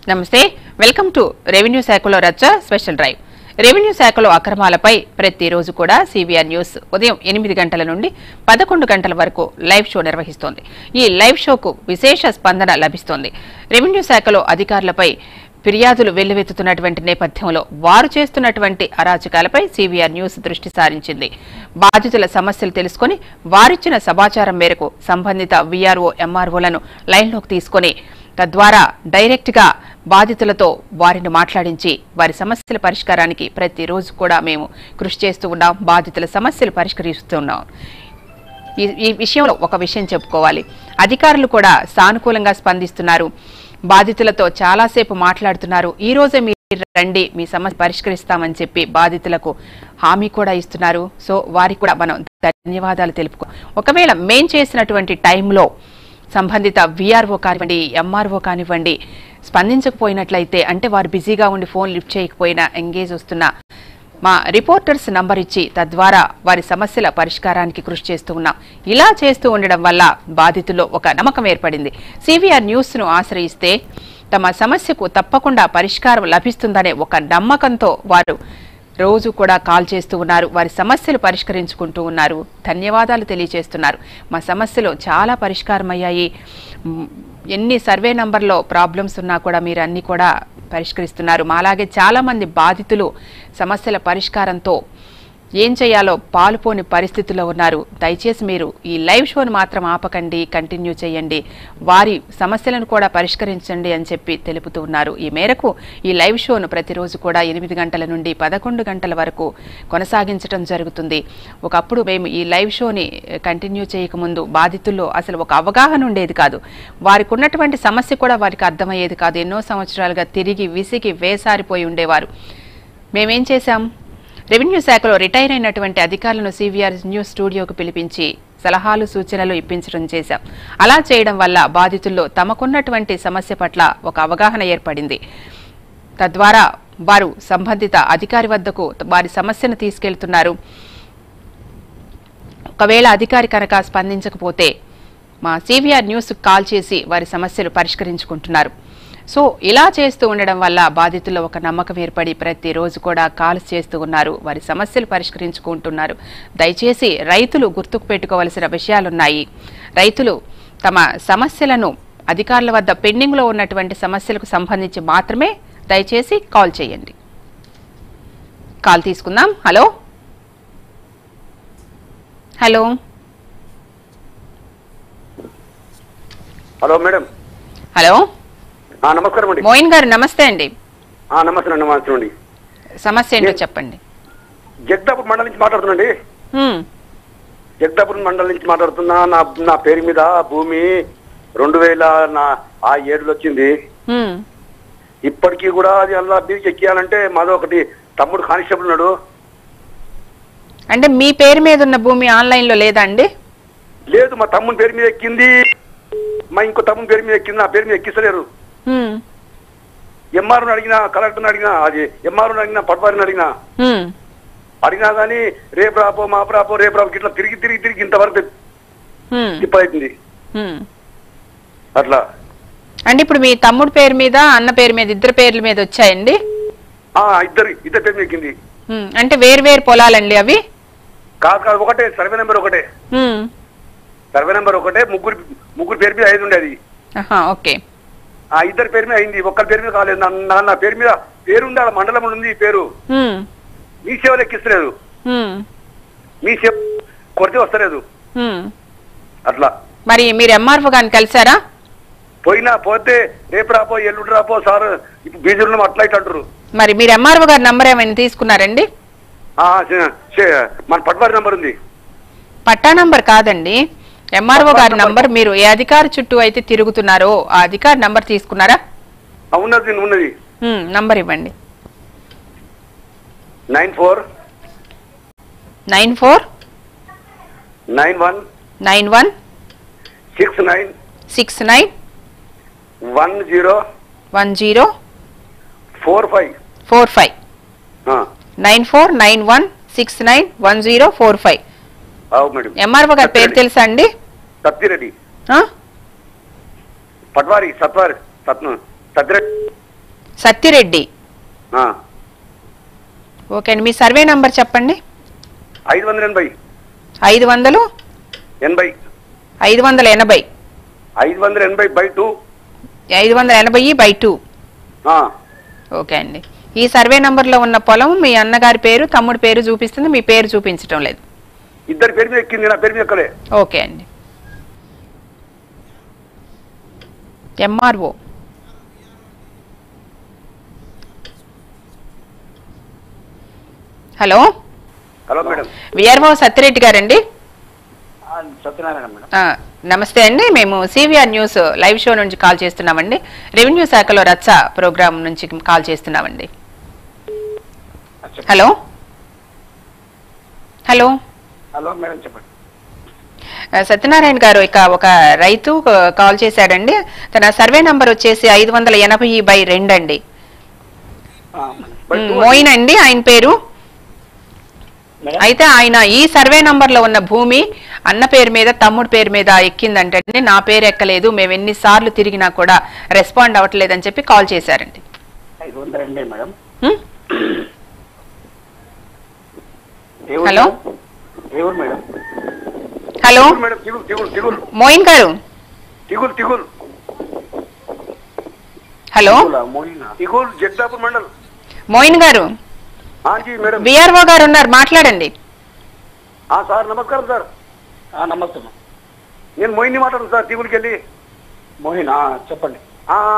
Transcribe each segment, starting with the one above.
నమస్తే welcome to revenue శాఖలో రచ్చ స్పెషల్ డ్రైవ్ రెవెన్యూ శాఖలో అక్రమాలపై ప్రతిరోజు కూడా సివిఆర్ న్యూస్ ఉదయం ఎనిమిది గంటల నుండి పదకొండు గంటల వరకు లైవ్ షో నిర్వహిస్తోంది ఈ లైవ్ షోకు విశేష స్పందన లభిస్తోంది రెవెన్యూ శాఖలో అధికారులపై ఫిర్యాదులు వెల్లువెత్తుతున్నటువంటి నేపథ్యంలో వారు చేస్తున్నటువంటి అరాచకాలపై సివిఆర్ న్యూస్ దృష్టి సారించింది బాధితుల సమస్యలు తెలుసుకుని వారిచ్చిన సమాచారం మేరకు సంబంధిత వీఆర్ఓ ఎంఆర్ఓలను లైన్లోకి తీసుకుని తద్వారా డైరెక్ట్ గా బాధితులతో వారిని మాట్లాడించి వారి సమస్యల పరిష్కారానికి ప్రతిరోజు కూడా మేము కృషి చేస్తూ ఉన్నాం బాధితుల సమస్యలు పరిష్కరిస్తున్నాం ఈ ఈ విషయంలో ఒక విషయం చెప్పుకోవాలి అధికారులు కూడా సానుకూలంగా స్పందిస్తున్నారు బాధితులతో చాలాసేపు మాట్లాడుతున్నారు ఈ రోజే మీరు రండి మీ సమస్య పరిష్కరిస్తామని చెప్పి బాధితులకు హామీ కూడా ఇస్తున్నారు సో వారికి కూడా మనం ధన్యవాదాలు తెలుపుకో ఒకవేళ మేం చేసినటువంటి టైంలో సంబంధిత విఆర్ఓ కానివ్వండి ఎంఆర్ఓ కానివ్వండి స్పందించకపోయినట్లయితే అంటే వారు బిజీగా ఉండి ఫోన్ లిఫ్ట్ చేయకపోయినా ఎంగేజ్ వస్తున్నా మా రిపోర్టర్స్ నంబర్ ఇచ్చి తద్వారా వారి సమస్యల పరిష్కారానికి కృషి చేస్తూ ఉన్నాం ఇలా చేస్తూ ఉండడం వల్ల బాధితుల్లో ఒక నమ్మకం ఏర్పడింది సివిఆర్ న్యూస్ ను ఆశ్రయిస్తే తమ సమస్యకు తప్పకుండా పరిష్కారం లభిస్తుందనే ఒక నమ్మకంతో వారు రోజు కూడా కాల్ చేస్తూ ఉన్నారు వారి సమస్యలు పరిష్కరించుకుంటూ ఉన్నారు ధన్యవాదాలు తెలియజేస్తున్నారు మా సమస్యలు చాలా పరిష్కారం అయ్యాయి మ్, ఎన్ని సర్వే నంబర్లో ప్రాబ్లమ్స్ ఉన్నా కూడా మీరు అన్ని కూడా పరిష్కరిస్తున్నారు మాలాగే చాలా మంది బాధితులు సమస్యల పరిష్కారంతో ఏం చేయాలో పాలుపోని పరిస్థితుల్లో ఉన్నారు దయచేసి మీరు ఈ లైవ్ షోను మాత్రం ఆపకండి కంటిన్యూ చేయండి వారి సమస్యలను కూడా పరిష్కరించండి అని చెప్పి తెలుపుతూ ఉన్నారు ఈ మేరకు ఈ లైవ్ షోను ప్రతిరోజు కూడా ఎనిమిది గంటల నుండి పదకొండు గంటల వరకు కొనసాగించడం జరుగుతుంది ఒకప్పుడు మేము ఈ లైవ్ షోని కంటిన్యూ చేయకముందు బాధితుల్లో అసలు ఒక అవగాహన ఉండేది కాదు వారికి ఉన్నటువంటి సమస్య కూడా వారికి అర్థమయ్యేది కాదు ఎన్నో సంవత్సరాలుగా తిరిగి విసిగి వేసారిపోయి ఉండేవారు మేమేం చేశాం రెవెన్యూ శాఖలో రిటైర్ అయినటువంటి అధికారులను సివిఆర్ న్యూస్ స్టూడియోకు పిలిపించి సలహాలు సూచనలు ఇప్పించడం చేశాం అలా చేయడం వల్ల బాధితుల్లో తమకున్నటువంటి సమస్య పట్ల ఒక అవగాహన ఏర్పడింది తద్వారా వారు సంబంధిత అధికారి వద్దకు వారి సమస్యను తీసుకెళ్తున్నారు ఒకవేళ అధికారి కనుక స్పందించకపోతే మా సివిఆర్ న్యూస్ కాల్ చేసి వారి సమస్యలు పరిష్కరించుకుంటున్నారు సో ఇలా చేస్తూ ఉండడం వల్ల బాధితుల్లో ఒక నమ్మకం ఏర్పడి ప్రతిరోజు కూడా కాల్స్ చేస్తూ ఉన్నారు వారి సమస్యలు పరిష్కరించుకుంటున్నారు దయచేసి రైతులు గుర్తుకు పెట్టుకోవలసిన విషయాలున్నాయి రైతులు తమ సమస్యలను అధికారుల వద్ద పెండింగ్లో ఉన్నటువంటి సమస్యలకు సంబంధించి మాత్రమే దయచేసి కాల్ చేయండి కాల్ తీసుకుందాం hello hello hello madam hello ఆ, నమస్కారం అండి మోయిన్ గారు నమస్తే అండి ఆ, నమస్తే అండి నమస్తే అండి సమస్య ఏంటో చెప్పండి జగదాపూర్ మండలం నుంచి మాట్లాడుతున్నాండి హ్మ్, జగదాపూర్ మండలం నుంచి మాట్లాడుతున్నా నా నా పేరు మీద భూమి రెండు వేల నా ఆ ఏడులో వచ్చింది హ్మ్, ఇప్పటికీ కూడా అది అలా బీచ్ ఎక్కియాలంటే మాదో ఒకటి తమ్ముడు కానిస్టేబుల్ ఉన్నాడు అంటే మీ పేరు మీద ఉన్న భూమి ఆన్లైన్ లో లేదా అండి లేదు మా తమ్ముని పేరు మీద ఎక్కింది మా ఇంకో తమ్ముని పేరు మీద ఎక్కింది నా పేరు మీద ఎక్కిస్తలేరు హ్మ్, ఎంఆర్ని అడిగినా కలెక్టర్ని అడిగినా అది ఎంఆర్ని అడిగినా పట్వారిని అడిగినా హ్మ్, అడిగినా కానీ రేపు రాపో మాపు రాపో రేపు రాపో ఇట్లా తిరిగి తిరిగి తిరిగి ఇంతవరకు హ్మ్, తిప్పలైతుంది హ్మ్. అట్లా అంటే ఇప్పుడు మీ తమ్ముడు పేరు మీద అన్న పేరు మీద ఇద్దరు పేర్ల మీద వచ్చాయండి ఆ ఇద్దరు ఇద్దరు పేరు మీద ఎక్కింది హ్మ్, అంటే వేరు వేరు పొలాలండి అవి కాదు కాదు ఒకటే సర్వే నెంబర్ ఒకటే హ్మ్, సర్వే నెంబర్ ఒకటే ముగ్గురు ముగ్గురు పేరు మీద ఐదు ఉండేది ఆహా, ఓకే ఆ ఇద్దరు పేరు మీద అయింది ఒక్కరి పేరు మీద కాలేదు నా- నా నా పేరు మీద పేరు ఉంది ఆ మండలం ఉంది ఈ పేరు హ్మ్, మీ సేవలు ఎక్కిస్తలేదు హ్మ్, మీ సేవ కొడితే వస్తలేదు హ్మ్. అట్లా మరి మీరు ఎంఆర్ఓ గారిని కలిసారా పోయినా పోతే రేపు రాపో ఎల్లుండి రాపో సార్ ఇప్పుడు బీజులు అట్లా ఇట్లా అంటారు మరి మీరు ఎంఆర్ఓ గారి నంబర్ ఏమైనా తీసుకున్నారండి ఆ, చే- చే- మన పట్వారి నెంబర్ ఉంది పట్టా నంబర్ కాదండి ఎంఆర్ఓ పట్టా గారి నంబర్. నంబర్ మీరు ఏ అధికారి చుట్టూ అయితే తిరుగుతున్నారో ఆ అధికారి నంబర్ తీసుకున్నారా ఆ, ఉన్నది ఉన్నది హ్మ్, నంబర్ ఇవ్వండి nine four nine four nine one nine one six nine six nine one zero one zero four five four five nine four nine one six nine one zero four five అవు madam MRO గారి పేరు తెలుసా అండి సత్యరెడ్డి ఆ? పట్వారి సత్వారి సత్న సత్యరెడ్డి సత్తిరెడ్డి ఆ, okay అండి మీ survey number చెప్పండి ఐదు వందల ఎనభై ఐదు వందలు ఎనభై ఐదు వందల ఎనభై ఐదు వందల ఎనభై బై టూ ఐదు వందల ఎనభై బై టూ ఆ, ఓకే అండి ఈ సర్వే నంబర్లో ఉన్న పొలం మీ అన్నగారి పేరు తమ్ముడి పేరు చూపిస్తుంది మీ పేరు చూపించడం లేదు ఇద్దరి పేరు మీద ఎక్కింది నా పేరు మీద ఎక్కలే ఓకే అండి MRO hello hello madam VRO Satyareddy గారండి సత్యనారాయణ మేడం ఆ, నమస్తే అండి మేము సివిఆర్ న్యూస్ లైవ్ షో నుంచి కాల్ చేస్తున్నామండి రెవెన్యూ శాఖలో రచ్చ ప్రోగ్రామ్ నుంచి కాల్ చేస్తున్నామండి హలో హలో హలో మేడం చెప్పండి ఆ, సత్యనారాయణ గారు ఇక ఒక రైతు ఆ, కాల్ చేశాడండి తన సర్వే నంబర్ వచ్చేసి ఐదు వందల ఎనభై బై రెండు అండి బై ఉమ్, టూ మోయిన్ అండి ఆయన పేరు మేడం? అయితే ఆయన ఈ సర్వే నంబర్ లో ఉన్న భూమి అన్న పేరు మీద తమ్ముడు పేరు మీద ఎక్కిందంటే నా పేరు ఎక్కలేదు మేము ఎన్నిసార్లు తిరిగినా కూడా రెస్పాండ్ అవ్వట్లేదని చెప్పి కాల్ చేశారండి ఐదు వందల ఎనభై మేడం ఉమ్, ఏ ఊరు హలో? మేడం? ఏ ఊరు madam hello Thigul madam Thigul Thigul Thigul Moin గారు తిగులు తిగులు హలో తిగులు జగ్దాపూర్ మండల్ మోయిన్ గారు జీ మేడం విఆర్ఓ గారు ఉన్నారు మాట్లాడండి ఆ, సార్ నమస్కారం సార్ నమస్తే నేను మోయిని మాట్లాడుతాను సార్ తిగులకి వెళ్ళి మోహిన్ చెప్పండి ఆ, ఆ.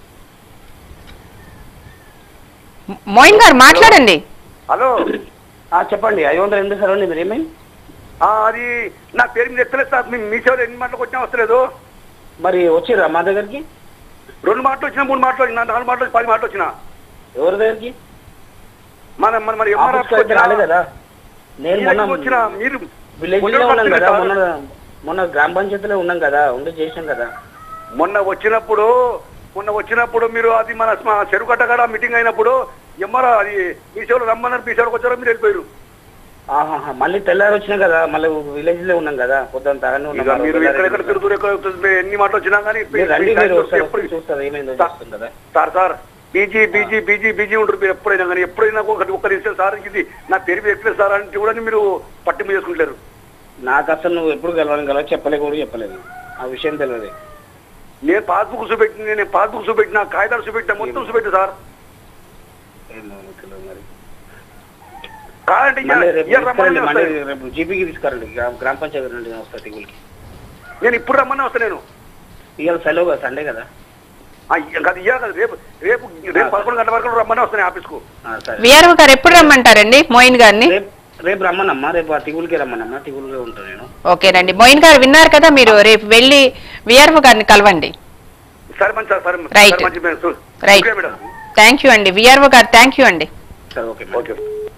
మోయిన్ గారు మాట్లాడండి హలో ఆ, చెప్పండి ఐదు వందల ఎనిమిది సార్ అండి మీరు ఏమైంది ఆ, అది నా పేరు మీద ఎత్తలేదు సార్ మీ మీ సేవలు ఎన్ని మాటలకు వచ్చినా వస్తలేదు మరి వచ్చిర్రా మా దగ్గరికి రెండు మాటలు వచ్చినా మూడు మాటలు వచ్చినా నాలుగు మాటలు వచ్చి పది మాటలు వచ్చినా ఎవరి దగ్గరికి మన మన మరి ఎంఆర్ ఆఫీస్కి అయితే రాలేదు కదా నేను మొన్న వచ్చిన మీరు విలేజ్ లో ఉన్నాం కదా మొన్న మొన్న గ్రామ పంచాయతీలో ఉన్నాం కదా ఉండి చేసాం కదా మొన్న వచ్చినప్పుడు మొన్న వచ్చినప్పుడు మీరు అది మన మా చెరువు కట్టగడ మీటింగ్ అయినప్పుడు ఎంఆర్ అది మీ సేవలు రమ్మన్నారు మీ సేవలకు వచ్చారో మీరు వెళ్ళిపోయారు ఆహాహా మళ్ళీ తెల్లారి వచ్చినాం కదా మళ్ళీ విలేజ్ లో ఉన్నాం కదా పొద్దున్న తాగానే ఇక ఉన్నాం మీరు ఎక్కడెక్కడ తిరుగుతారు ఎక్కడ ఎన్ని మాటలు వచ్చినా కానీ మీరు రండి మీరు ఒకసారి ఎప్పుడు వచ్చి చూస్తారు ఏమైందో చూస్తాం కదా sir sir busy busy busy busy ఉంటారు మీరు ఎప్పుడైనా కానీ ఎప్పుడైనా ఒకటి ఒక్కరు ఇస్తే సార్ ఇది నా పేరు మీద ఎక్కలేదు సార్ అంటే కూడా మీరు పట్టింపు చేసుకుంటారు నాకు అసలు నువ్వు ఎప్పుడు కలవని కలవ చెప్పలే కూడా చెప్పలేదు ఆ విషయం తెలియదు నేను పాస్బుక్ చూపెట్టి నేను పాస్బుక్ చూపెట్టిన కాగితాలు చూపెట్టిన మొత్తం చూపెట్టు సార్ ఏందో నాకు తెలియదు మరి కాదంటే ఇయ్య- మళ్ళీ రేపు ఇయ్య రమ్మని తీసుకురండి మళ్ళీ వస్తాను. రేపు జీపీకి తీసుకురండి గ్రామ గ్రామ పంచాయతీ నుండి నేను వస్తా టిగులకి నేను ఇప్పుడు రమ్మని వస్తా నేను ఇవాళ సెలవు కదా సండే కదా ఆ, ఇయ్య- కాదు ఇయ్య కాదు రేపు రేపు రేపు పదకొండు గంటల వరకు రమ్మని వస్తాను ఆఫీస్కు ఆ, సరే విఆర్ఓ గారు ఎప్పుడు రమ్మంటారండి మోయిన్ గారిని రేపు రేపు రమ్మనమ్మా రేపు ఆ టిగులకి రమ్మనమ్మా టిగులుగా ఉంటాను నేను ఓకేనండి మోయిన్ గారు విన్నారు కదా మీరు రేపు వెళ్ళి విఆర్ఓ గారిని కలవండి సరే మంచి సార్ సరే Right. సరే మంచి మేడం. సు- right okay madam thank you అండి విఆర్ఓ గారు థ్యాంక్ యూ అండి సరే ఓకే మేడం. ఓకే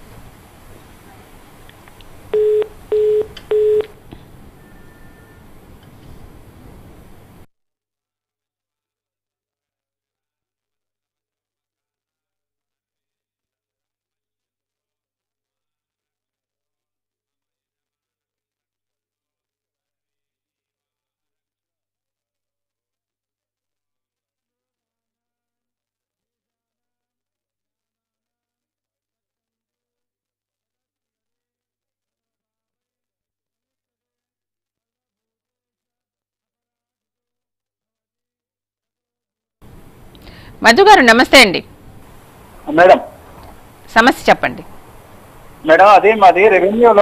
మధు గారు నమస్తే అండి మేడం సమస్య చెప్పండి మేడం అది మాది రెవెన్యూలో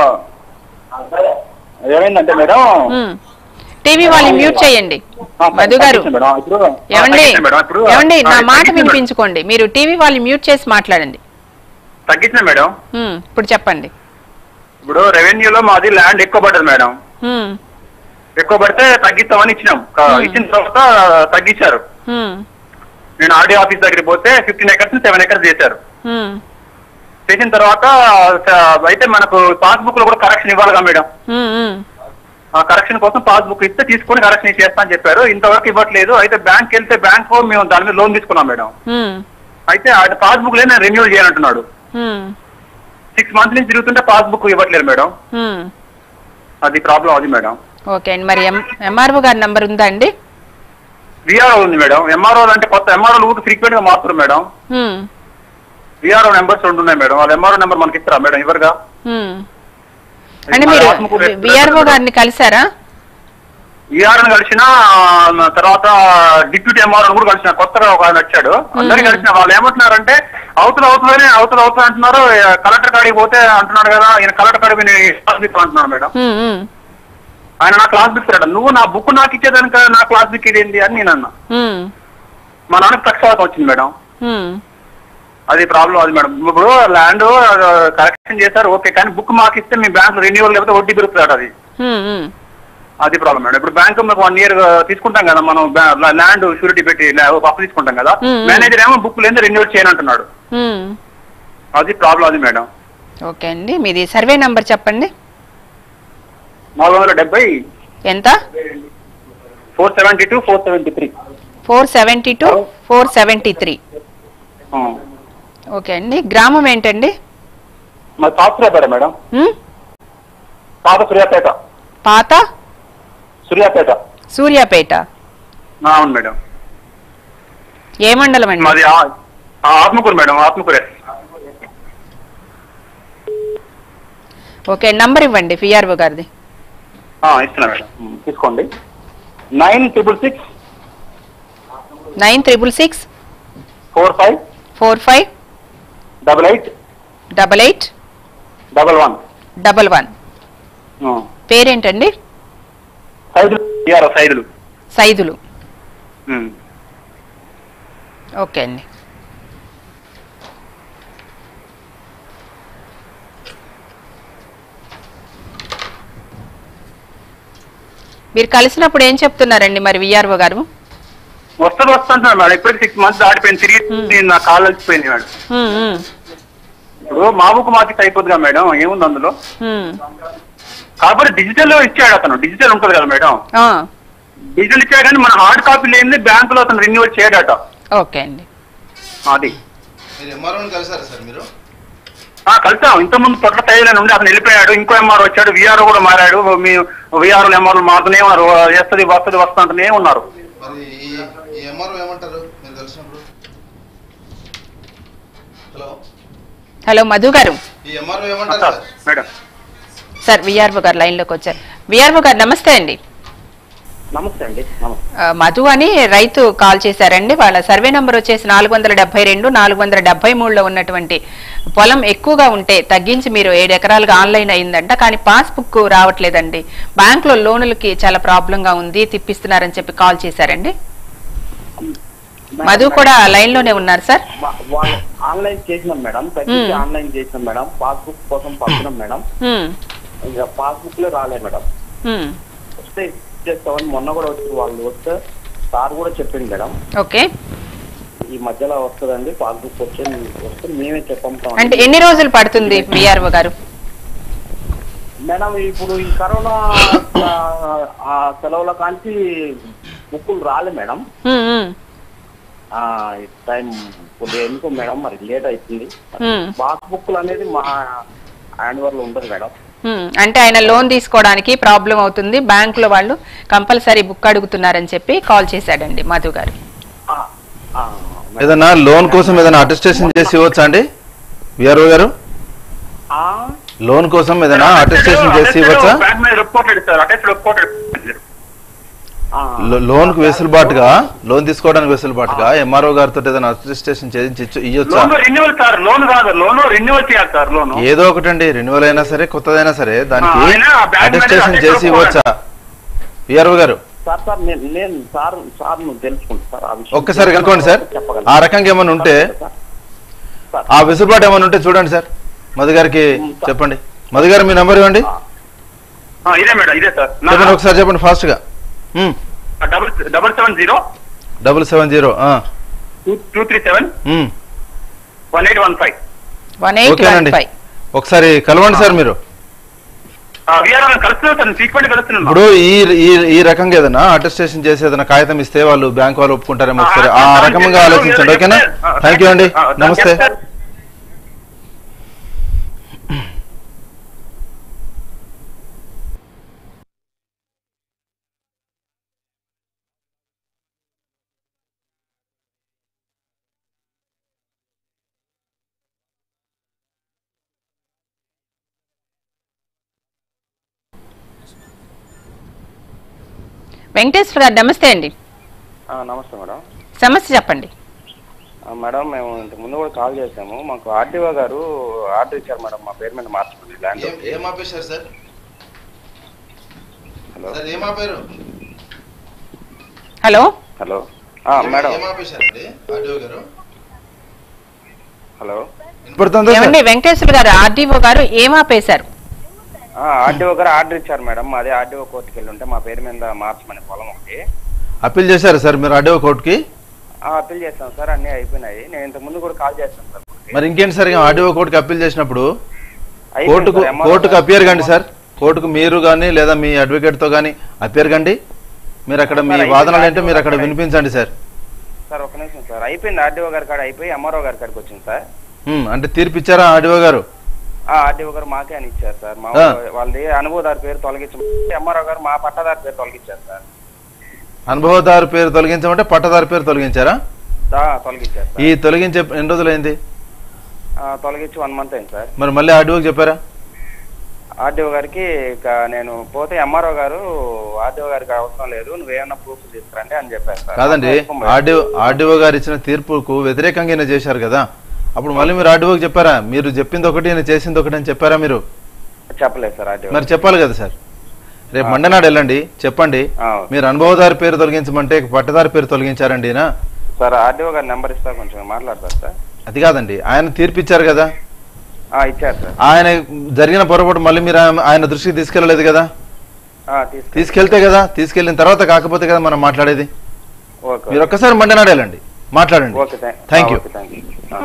ఏమైందంటే మేడం మ్మ్. టీవీ వాళ్ళు మ్యూట్ చేయండి ఆ, మధు గారు తగ్గించాను మేడం ఇప్పుడు ఏమండి తగ్గించాను మేడం ఇప్పుడు ఏమండి నా ఆ, మాట తగ్గించాను మేడం. వినిపించుకోండి మీరు టీవీ వాళ్ళు మ్యూట్ చేసి మాట్లాడండి తగ్గించిన మేడం మ్మ్. ఇప్పుడు చెప్పండి ఇప్పుడు రెవెన్యూలో మాది ల్యాండ్ ఎక్కువ పడ్డది మేడం మ్మ్. ఎక్కువ పడితే తగ్గిస్తామని ఇచ్చినాం క- Hmm. ఇచ్చిన తర్వాత తగ్గించారు మ్మ్. నేను ఆర్డీ ఆఫీస్ దగ్గరికి పోతే ఫిఫ్టీన్ ఎకర్స్ సెవెన్ ఎకర్స్ చేశారు మ్మ్. చేసిన తర్వాత చ- అయితే మనకు పాస్బుక్ లో కూడా కరెక్షన్ ఇవ్వాలిగా మేడం మ్మ్. మ్మ్. ఆ కరెక్షన్ కోసం పాస్బుక్ ఇస్తే తీసుకొని కరెక్షన్ చేస్తా అని చెప్పారు ఇంతవరకు ఇవ్వట్లేదు అయితే బ్యాంక్ వెళ్తే బ్యాంక్ మేము దాని మీద లోన్ తీసుకున్నాం మేడం మ్మ్. అయితే ఆ పాస్బుక్ లే నేను రెన్యూల్ చేయాలంటున్నాడు మ్మ్. సిక్స్ మంత్స్ నుంచి తిరుగుతుంటే పాస్బుక్ ఇవ్వట్లేదు మేడం మ్మ్. అది ప్రాబ్లం అది మేడం ఓకే అండి మరి ఎం ఎంఆర్ఓ గారి నంబర్ ఉందా అండి విఆర్ఓ ఉంది మేడం ఎంఆర్ఓ అంటే కొత్త ఎంఆర్ఓ ఊరికి ఫ్రీక్వెంట్ గా మారుతున్నారు మేడం హ్మ్. విఆర్ఓ నెంబర్స్ రెండు ఉన్నాయి మేడం వాళ్ళ ఎంఆర్ఓ నెంబర్ మనకి ఇస్తారా మేడం ఇవ్వరుగా హ్మ్. అంటే మీరు విఆర్ఓ గారిని కలిసారా విఆర్ఓ కలిసిన ఆ, తర్వాత డిప్యూటీ ఎంఆర్ఓ కూడా కలిసిన కొత్తగా ఒక ఆయన వచ్చాడు అందరినీ కలిసిన వాళ్ళు ఏమంటున్నారంటే అవతల అవతలనే అవతల అవతల అంటున్నారు కలెక్టర్ కాడికి పోతే అంటున్నాడు కదా ఈయన కలెక్టర్ కాడికి పోయి నేను క్లాస్ బుక్ అంటున్నాడు మేడం హ్మ్, హ్మ్. ఆయన నా క్లాస్ బుక్ ఇస్తాడు నువ్వు నా బుక్ నాకు ఇచ్చేదానికి నా క్లాస్ బుక్ ఇదేంటి అని నేను అన్నా హ్మ్. మా నాన్నకి పక్షవాతం వచ్చింది మేడం హ్మ్. అది ప్రాబ్లం అది మేడం ఇప్పుడు ల్యాండ్ కరెక్షన్ చేశారు ఓకే కానీ బుక్ మాకు ఇస్తే మీ బ్యాంక్ రెన్యూవల్ లేకపోతే వడ్డీ పెరుగుతుంది అది హ్మ్, హ్మ్. అది ప్రాబ్లం మేడం ఇప్పుడు బ్యాంక్ మీకు వన్ ఇయర్ తీసుకుంటాం కదా మనం ల్యాండ్ షూరిటీ పెట్టి లా- ఒక అప్పు తీసుకుంటాం కదా Hmm. మేనేజర్ ఏమో బుక్ లేదు రెన్యూవల్ చేయనంటున్నాడు హ్మ్. అది ప్రాబ్లం అది మేడం ఓకే అండి మీది సర్వే నంబర్ చెప్పండి నాలుగు వందల డెబ్బై ఎంత four seventy two four seventy three four seventy two four seventy three okay అండి గ్రామం ఏంటండి మరి పాత సూర్యాపేట మేడం హ్మ్? పాత సూర్యాపేట పాత సూర్యాపేట సూర్యాపేట ఆ, అవును మేడం ఏ మండలం అండి మాది ఆ- ఆ, ఆత్మకూరు మేడం ఆత్మకూరే ఓకే నంబర్ ఇవ్వండి పిఆర్ఓ గారిది ఆ, ఇస్తున్నా మేడం ఉమ్, తీసుకోండి nine triple six nine triple six four five four five double eight double eight double one double one పేరేంటండి సైదులు ఇయ్యారా సైదులు సైదులు ఉమ్. ఓకే అండి మీరు కలిసినప్పుడు ఏం చెప్తున్నారండి మరి విఆర్ఓ గారు వస్తుంది వస్తుంటున్నాడు మేడం ఇప్పటికి సిక్స్ మంత్స్ దాటిపోయింది తిరిగి నా కాళ్ళు వచ్చిపోయింది మేడం హ్మ్, హ్మ్, ఇప్పుడు మా బుక్ మార్కెట్ అయిపోతుందిగా మేడం ఏముంది అందులో హ్మ్. కాకపోతే డిజిటల్ లో ఇచ్చాడు అతను డిజిటల్ ఉంటుంది కదా మేడం ఆ, డిజిటల్ ఇచ్చాడు కానీ మన హార్డ్ కాపీ లేనిది బ్యాంకులో అతను రెన్యూవల్ చేయడట ఓకే అండి అది మీరు ఎంఆర్ఓని కలిసారా సార్ మీరు ఆ కలిసాం ఇంత ముందు తొట్ల తయారు ఉండి అతను వెళ్ళిపోయాడు ఇంకో ఎంఆర్ వచ్చాడు విఆర్ఓ కూడా మారాడు మీ విఆర్ఓ ఎంఆర్ఓ మారుతూనే ఉన్నారు వస్తుంది వస్తుంది వస్తుంటూనే ఉన్నారు మరి ఈ ఈ ఎంఆర్ఓ ఏమంటారు మీరు కలిసినప్పుడు హలో హలో మధు గారు ఈ ఎంఆర్ఓ ఏమంటారు sir sir madam sir VRO గారు లైన్లోకి వచ్చారు విఆర్ఓ గారు నమస్తే అండి నమస్తే అండి నమస్తే ఆ, మధు అని రైతు కాల్ చేశారండి వాళ్ళ సర్వే నంబర్ వచ్చేసి నాలుగు వందల డెబ్బై రెండు నాలుగు వందల డెబ్బై మూడులో ఉన్నటువంటి పొలం ఎక్కువగా ఉంటే తగ్గించి మీరు ఏడు ఎకరాలుగా ఆన్లైన్ అయిందంట కానీ పాస్బుక్ రావట్లేదండి బ్యాంకులో లోనులకి చాలా ప్రాబ్లంగా ఉంది తిప్పిస్తున్నారని చెప్పి కాల్ చేశారండి మధు కూడా లైన్ లోనే ఉన్నారు సార్ వా- వాళ్ళు ఆన్లైన్ చేసినాం మేడం తగ్గించి మ్మ్. ఆన్లైన్ చేసినాం మేడం పాస్బుక్ కోసం పంపినాం మేడం హ్మ్, ఇంకా పాస్బుక్ లో రాలే మేడం హ్మ్. వస్తే చేస్తామని మొన్న కూడా వచ్చి వాళ్ళు వస్తే సార్ కూడా చెప్పింది మేడం ఓకే ఈ మధ్యలో వస్తుందండి పాస్బుక్ వచ్చి వస్తే మేమే చెప్పంటాం అంటే ఎన్ని రోజులు పడుతుంది విఆర్ఓ గారు మేడం ఇప్పుడు ఈ కరోనా ఆ- ఆ సెలవుల కాంచి బుక్కులు రాలే మేడం హ్మ్, హ్మ్, ఆ ఈ టైం కొద్దిగా ఎందుకో మేడం మరి లేట్ అవుతుంది హ్మ్, పాస్బుక్లు అనేది మా హ్యాండ్ ఓవర్ లో ఉండదు మేడం హ్మ్. అంటే ఆయన లోన్ తీసుకోవడానికి ప్రాబ్లం అవుతుంది బ్యాంకులో వాళ్ళు కంపల్సరీ బుక్ అడుగుతున్నారని చెప్పి కాల్ చేశాడండి మధు గారు ఆ, ఆ, మేడం. ఏదైనా లోన్ కోసం ఏదైనా అటెస్టేషన్ చేసి ఇవ్వచ్చా అండి విఆర్ఓ గారు ఆ, లోన్ కోసం ఏదైనా అటెస్టేషన్ చేసి ఇవ్వచ్చా బ్యాంక్ మీద రిపోర్టెడ్ సార్ అటెస్ట్ రిపోర్టెడ్ ఆ, లో- లోన్ కు వెసులుబాటుగా లోన్ తీసుకోవడానికి వెసులుబాటుగా ఎంఆర్ఓ గారితో ఏదైనా అటెస్టేషన్ చేయించి ఇచ్చు- ఇయ్యొచ్చా లోన్ రెన్యువల్ సార్ లోన్ కాదు లోన్ రెన్యువల్ చేయాలి సార్ లోన్ ఏదో ఒకటండి రెన్యువల్ అయినా సరే కొత్తదైనా సరే దానికి ఆ, అయినా బ్యాంక్ మీద అటెస్టేషన్ అటెస్ట్ చేసి ఇవ్వచ్చా విఆర్ఓ గారు సార్ సార్ నేను నేను సార్ సార్ నువ్వు తెలుసుకుంటా సార్ ఆ విషయం ఒక్కసారి కనుక్కోండి సార్ చెప్పగలను. ఆ రకంగా ఏమైనా ఉంటే సార్, ఆ వెసులుబాటు ఏమైనా ఉంటే చూడండి సార్ మధు గారికి చెప్పండి మధు గారు మీ నెంబర్ ఇవ్వండి ఆ, ఇదే మేడం ఇదే సార్ చెప్పండి ఒకసారి చెప్పండి ఫాస్ట్ గా double double seven zero double seven zero two two three seven one eight one five one eight one ఓకేనండి ఫైవ్ ఒకసారి కలవండి సార్ మీరు విఆర్ఆర్ కలుస్తున్నాం సార్ ఫ్రీక్వెంట్ కలుస్తున్నాం ఇప్పుడు ఈ ఈ ఈ రకంగా ఏదైనా అటెస్టేషన్ చేసి ఏదైనా కాగితం ఇస్తే వాళ్ళు బ్యాంక్ వాళ్ళు ఒప్పుకుంటారేమో ఒకసారి ఆ రకంగా ఆలోచించండి ఓకేనా థ్యాంక్ యూ అండి నమస్తే వెంకటేశ్వర గారు నమస్తే అండి ఆ, నమస్తే మేడం సమస్య చెప్పండి ఆ, మేడం మేము ఇంతకు ముందు కూడా కాల్ చేసాము మాకు ఆర్టీఓ గారు ఆర్డర్ ఇచ్చారు మేడం మా పేరు మీద మార్చుకుని ల్యాండ్ ఏం ఏం ఆపేశారు సార్ హలో సార్ ఏం ఆపారు హలో హలో ఆ, ఏం- మేడం ఏం ఆపేశారండి ఆర్డీఓ గారు హలో వినపడుతుందా సార్ ఏమండి వెంకటేశ్వర గారు ఆర్డీఓ గారు ఏం ఆపేశారు ఆర్టీఓ గారు ఆర్డర్ ఇచ్చారు మేడం అదే ఆర్టీఓ కోర్టుకి వెళ్ళి ఉంటే మా పేరు మీద మార్చమని పొలం ఒకటి అప్పీల్ చేశారు సార్ మీరు ఆర్డీఓ కోర్టుకి ఆ, అప్పీల్ చేస్తాం సార్ అన్నీ అయిపోయినాయి నేను ఇంతకు ముందు కూడా కాల్ చేస్తాను సార్ మరి ఇంకేంటి సార్ ఆర్డీఓ కోర్టుకి అప్పీల్ చేసినప్పుడు అయిపోయింది కోర్టుకు సార్, MRO కోర్టుకు గారు- అపియర్ కండి సార్ కోర్టుకు మీరు కానీ లేదా మీ అడ్వకేట్ తో కానీ అపియర్ కండి మీరు అక్కడ మీ సార్, అయితే వాదనలు ఏంటో మీరు అక్కడ అక్కడ- వినిపించండి సార్ సార్ ఒక నిమిషం సార్ అయిపోయింది ఆర్టీఓ గారి కాడ అయిపోయి ఎంఆర్ఓ గారి కాడికి వచ్చింది సార్ ఉమ్, అంటే తీర్పు ఇచ్చారా ఆర్డీఓ గారు ఆ ఆర్టీఓ గారు మాకే అని ఇచ్చారు సార్ మా ఆ. వాళ్ళది అనుభవదారు పేరు తొలగించమని ఎంఆర్ఓ గారు మా పట్టదారు పేరు తొలగించారు సార్ అనుభవదారు పేరు తొలగించమంటే పట్టదారు పేరు తొలగించారా ఆ, తొలగించారు ఈ సార్ తొలగించే ఎన్ని రోజులైంది ఆ, తొలగించి వన్ మంత్ అయింది సార్ మరి మళ్ళీ ఆర్డీఓకి చెప్పారా ఆర్డీఓ గారికి ఇక నేను పోతే ఎంఆర్ఓ గారు ఆర్డీఓ గారికి అవసరం లేదు నువ్వేమన్నా ప్రూఫ్ తీసుకురండి అని చెప్పారు సార్ కాదండి మొత్తం ఆర్డీఓ ఆర్డీఓ గారు ఇచ్చిన తీర్పుకు వ్యతిరేకంగా ఈయన చేశారు కదా అప్పుడు మళ్ళీ మీరు ఆర్డీఓకి చెప్పారా మీరు చెప్పింది ఒకటి ఈయన చేసింది ఒకటి అని చెప్పారా మీరు చెప్పలేదు సార్ ఆర్డీఓ మరి చెప్పాలి కదా సార్ రేపు మండే నాడు వెళ్ళండి చెప్పండి ఆ. మీరు అనుభవదారి పేరు తొలగించమంటే పట్టదారి పేరు తొలగించారండి ఈయన సార్ ఆర్డీఓ గారి నెంబర్ ఇస్తా కొంచెం మాట్లాడతారు సార్ అది కాదండి ఆయన తీర్పు ఇచ్చారు కదా ఆ, ఇచ్చారు సార్ ఆయన జరిగిన పొరపాటు మళ్ళీ మీరు ఆయన- ఆయన దృష్టికి తీసుకెళ్ళలేదు కదా ఆ, తీసుకు తీసుకెళ్తే కదా తీసుకెళ్ళిన తర్వాత కాకపోతే కదా మనం మాట్లాడేది ఓకే మీరు ఒక్కసారి మండే నాడు వెళ్ళండి మాట్లాడండి okay thank thank you okay thank you ఆ.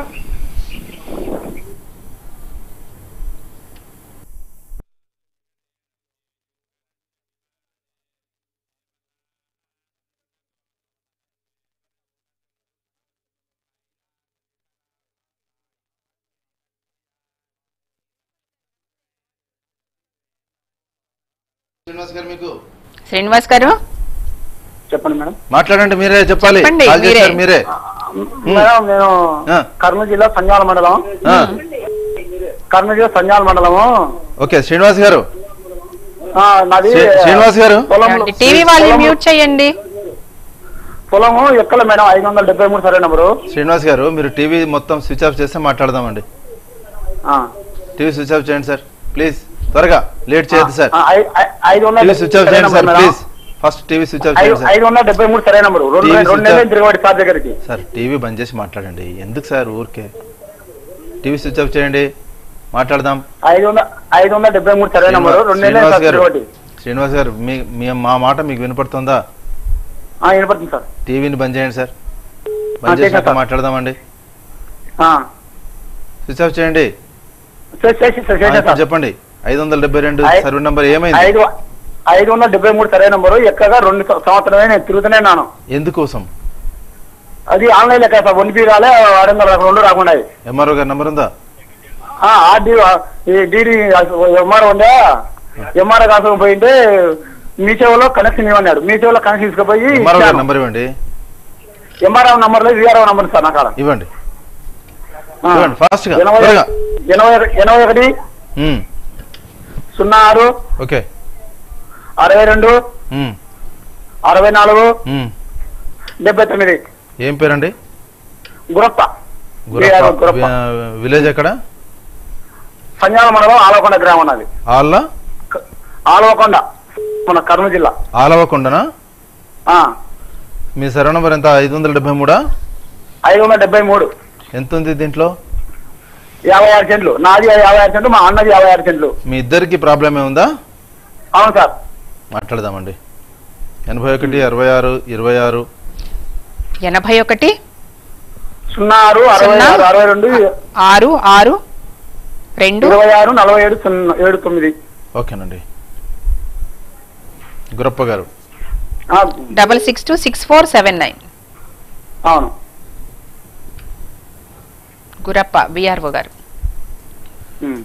శ్రీనివాస్ గారు మీకు శ్రీనివాస్ గారు చెప్పండి మేడం మాట్లాడండి మీరే చెప్పాలి చెప్పండి, కాల్ చేశారు మీరే. మీరే మేడం నేను ఆ. కర్నూలు జిల్లా సంజాల మండలం ఆ, కర్నూలు జిల్లా సంజాల మండలము ఓకే శ్రీనివాస్ గారు ఆ, నాది శ్రీ- శ్రీనివాస్ గారు పొలం ఏమండి, టీవీ వాళ్ళు మ్యూట్ చేయండి పొలము ఎక్కల మేడం ఐదు వందల డెబ్బై మూడు సరే నెంబరు శ్రీనివాస్ గారు మీరు టీవీ మొత్తం స్విచ్ ఆఫ్ చేస్తే మాట్లాడదామండి ఆ. టీవీ స్విచ్ ఆఫ్ చేయండి సార్ ప్లీజ్ త్వరగా లేట్ చేయొద్దు సార్ ఆ, ఐ- ఐ- ఐదు వందల టీవీ స్విచ్ ఆఫ్ సరే చేయండి sir number madam. Please first TV switch off ఐదు చేయండి సార్ ఐదు వందల డెబ్బై మూడు సరే నెంబరు రెండు టీవీ రెండు స్విచ్ నెలలు ఆఫ్. తిరగబడి సార్ దగ్గరికి సార్ టీవీ బంద్ చేసి మాట్లాడండి ఎందుకు సార్ ఊరికే టీవీ స్విచ్ ఆఫ్ చేయండి మాట్లాడదాం ఐదు వందల ఐదు వందల డెబ్బై మూడు సరే నెంబరు రెండు నెలలు శ్రీనివాస్ సార్ గారు తిరగబడి శ్రీనివాస్ గారు మీ మీ- మా మాట మీకు వినపడుతుందా ఆ, వినపడుతుంది సార్ టీవీని బంద్ చేయండి సార్ ఆ, బంద్ చేసినాక చేశాను సార్. మాట్లాడదామండి ఆ. స్విచ్ ఆఫ్ చేయండి చేసి- చేసి సార్, ఆ, చేశాను ఇప్పుడు సార్. చెప్పండి ఐదు వందల డెబ్బై రెండు ఐ- సర్వే నంబర్ ఏమైంది ఐదు ఐదు వందల డెబ్బై మూడు సరే నెంబరు ఎక్కగా రెండు సం- సంవత్సరమే నేను తిరుగుతూనే ఉన్నాను ఎందుకోసం అది ఆన్లైన్ లెక్క సార్ వన్ పీ రాలే ఆరు వందల రెండు రాకుండా ఎంఆర్ఓ గారి నంబర్ ఉందా ఆర్డీ ఈ డీడీ ఎంఆర్ ఉండే ఎంఆర్ కాసం పోయింటే మీ సేవలో కనెక్షన్ ఇవ్వన్నాడు మీ సేవలో కనెక్షన్ తీసుకుపోయి ఎంఆర్ఓ గారి నంబర్ ఇవ్వండి ఎంఆర్ఆర్ నంబర్ లో విఆర్ఓ నంబర్ సార్ నా కాడ ఇవ్వండి ఆ. ఇవ్వండి ఫాస్ట్ గా ఎనభై త్వరగా ఎనభై ఎనభై ఒకటి ఉమ్, సున్నా ఆరు ఓకే అరవై రెండు ఉమ్, అరవై నాలుగు ఉమ్. డెబ్బై తొమ్మిది ఏం పేరండి గురప్ప గురప్ప విఆర్ఓ గురప్ప వి- విలేజ్ ఎక్కడ సంజాల మండలం ఆలవకొండ గ్రామం ఉన్నది ఆళ్ళ క- ఆలవకొండ మన కర్నూలు జిల్లా ఆలవకొండనా ఆ, మీ సర్వే నంబర్ ఎంత ఐదు వందల డెబ్బై మూడా ఐదు వందల డెబ్బై మూడు ఎంత ఉంది దీంట్లో యాభై ఆరు సెంట్లు నాది యాభై ఆరు సెంట్లు మా అన్నది యాభై ఆరు సెంట్లు మీ ఇద్దరికి ప్రాబ్లం ఏముందా అవును సార్ మాట్లాడదామండి ఎనభై ఒకటి అరవై ఆరు ఇరవై ఆరు ఎనభై ఒకటి సున్నా ఆరు అరవై సున్నా? ఆరు అరవై రెండు ఆరు ఆరు రెండు ఇరవై ఆరు నలభై ఏడు సున్నా ఏడు తొమ్మిది ఓకేనండి గురప్ప గారు ఆ, double six two six four seven nine అవును గురప్ప విఆర్ఓ గారు ఉమ్.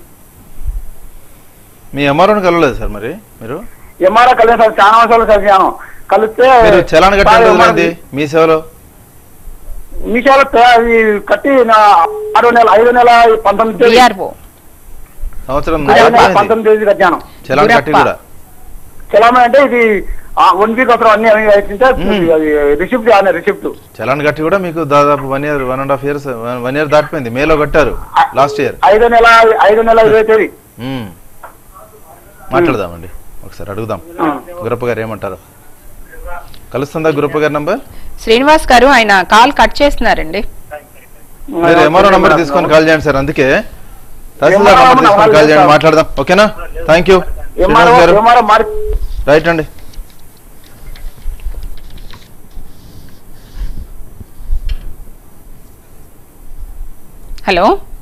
మీ ఎంఆర్ఓని కలవలేదు సార్ మరి మీరు ఎంఆర్ఓ కలిసి సార్ చాలా అవసరాలు సార్ నేను కలిస్తే మీరు చలాన్ కట్టే సార్, రోజులైంది మీ సేవలో మీ సేవలో తే- అది కట్టి నా ఆరో నెల ఐదో నెల పంతొమ్మిది తేదీ విఆర్ఓ సంవత్సరం ఐదో నెల దాటిపోయింది. పంతొమ్మిది తేదీ కట్టాను చలాన్ కట్టి గురప్ప. కూడా చలామణి అంటే ఇది వన్ వీక్ అవసరం అన్ని అన్ని అయిపోతే అది రిసిప్ట్ అనే రిసిప్ట్ చలాన్ కట్టి కూడా మీకు దాదాపు one year one and half years one year దాటిపోయింది మేలో కట్టారు లాస్ట్ ఇయర్ ఐదో నెల ఐదో నెల ఇరవై తేదీ మాట్లాడదామండి ఒకసారి అడుగుదాం గురప్ప గారు ఏమంటారు కలుస్తుందా గురప్ప గారి నంబర్ శ్రీనివాస్ గారు ఆయన కాల్ కట్ చేస్తున్నారండి మీరు ఎంఆర్ఓ నంబర్ తీసుకొని కాల్ చేయండి సార్ అందుకే తహసీల్దార్ నంబర్ తీసుకొని కాల్ చేయండి మాట్లాడదాం ఓకేనా థ్యాంక్ యూ ఎంఆర్ఓ శ్రీనివాస్ గారు ఎంఆర్ఓ మారి రైట్ అండి హలో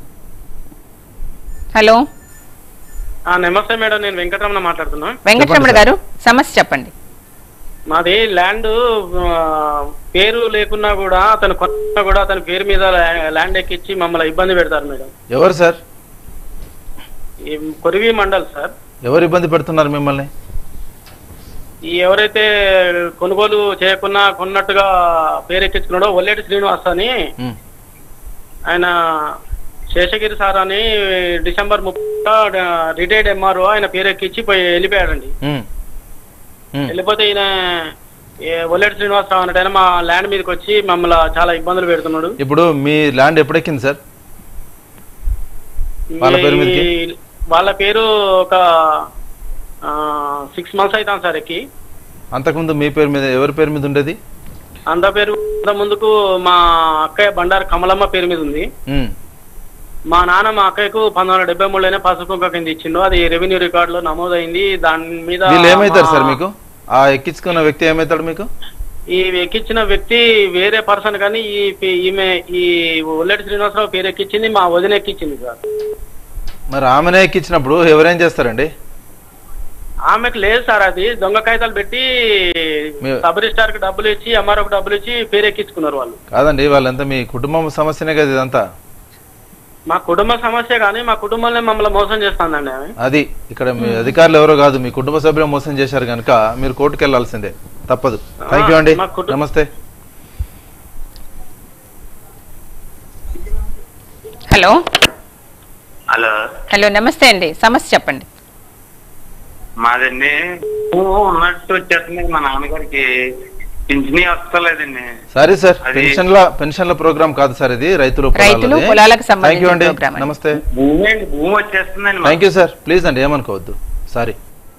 హలో ఆ, నమస్తే మేడం నేను వెంకటరమణ మాట్లాడుతున్నా వెంకటరమణ సార్. గారు సమస్య చెప్పండి మాది ల్యాండ్ ఆ, పేరు లేకున్నా కూడా అతను కొన్నా కూడా అతని పేరు మీద ల్యా- ల్యాండ్ ఎక్కించి మమ్మల్ని ఇబ్బంది పెడతారు మేడం ఎవరు సార్ ఈ కొరివి మండల్ సార్ ఎవరు ఇబ్బంది పెడుతున్నారు మిమ్మల్ని ఈ ఎవరైతే కొనుగోలు చేయకున్నా కొన్నట్టుగా పేరు ఎక్కించుకున్నాడో ఒల్లేటి శ్రీనివాస్ అని ఉమ్, ఆయన శేషగిరి సార్ అని డిసెంబర్ ముప్పై రిటైర్డ్ ఎంఆర్ఓ ఆయన పేరు ఎక్కించి పోయి వెళ్ళిపోయాడండి ఉమ్, ఉమ్. వెళ్ళిపోతే ఈయన ఏ ఒల్లేటి శ్రీనివాసరావు అన్నట్టు ఆయన మా ల్యాండ్ మీదకి వచ్చి మమ్మల్ని చాలా ఇబ్బందులు పెడుతున్నాడు ఇప్పుడు మీ ల్యాండ్ ఎప్పుడెక్కింది సార్ వాళ్ళ పేరు మీదకి? ఈ- వాళ్ళ పేరు ఒక సిక్స్ మంత్స్ అవుతాం సార్ ఎక్కి అంతకుముందు మీ పేరు మీద ఎవరి పేరు మీద ఉండేది అంత పేరు అంత ముందుకు మా అక్కయ్య బండారు కమలమ్మ పేరు మీద ఉంది ఉమ్, మా నాన్న మా అక్కయ్యకు పంతొమ్మిది వందల డెబ్బై మూడులోనే పసుపు కింద ఇచ్చిండు అది రెవెన్యూ రికార్డ్ లో నమోదైంది దాని మీద వీళ్ళు ఏమవుతారు మా- సార్ మీకు ఆ ఎక్కించుకున్న వ్యక్తి ఏమవుతాడు మీకు ఈ ఎక్కించిన వ్యక్తి వేరే పర్సన్ కానీ ఈ పి- ఈమె ఈ ఒల్లెటి శ్రీనివాసరావు పేరు ఎక్కించింది మా వదిన ఎక్కించింది సార్ మరి ఆమెనే ఎక్కించినప్పుడు ఎవరేం చేస్తారండి ఆమెకు లేదు సార్ అది దొంగ కాగితాలు పెట్టి మీ- సబ్ రిజిస్టార్ కి డబ్బులు ఇచ్చి ఎంఆర్ఓకి డబ్బులు ఇచ్చి పేరు ఎక్కించుకున్నారు వాళ్ళు కాదండి వాళ్ళంతా మీ కుటుంబం సమస్యనే కదా ఇదంతా మా కుటుంబ సమస్య కానీ మా కుటుంబంలో మమ్మల్ని మోసం చేస్తుందండి ఆమె అది ఇక్కడ మీ అధికారులు ఎవరో కాదు మీ కుటుంబ సభ్యులు మోసం చేశారు కనుక మీరు కోర్టుకు వెళ్లాల్సిందే తప్పదు థ్యాంక్ యూ అండి మా కుటుంబ- నమస్తే హలో హలో హలో నమస్తే అండి సమస్య చెప్పండి మాదండి భూమి ఉన్నట్టు వచ్చేస్తుంది మా నాన్నగారికి పింఛనీ వస్తలేదండి సారీ సార్ అది- పెన్షన్ల పెన్షన్ల ప్రోగ్రామ్ కాదు సార్ ఇది రైతులు రైతులు, పొలాలకు సంబంధించిన థ్యాంక్ యూ అండి ప్రోగ్రామ్ అండి. నమస్తే భూమి అండి భూమి వచ్చేస్తుందండి మాకు. థ్యాంక్ యూ సార్ ప్లీజ్ అండి ఏమనుకోవద్దు సారీ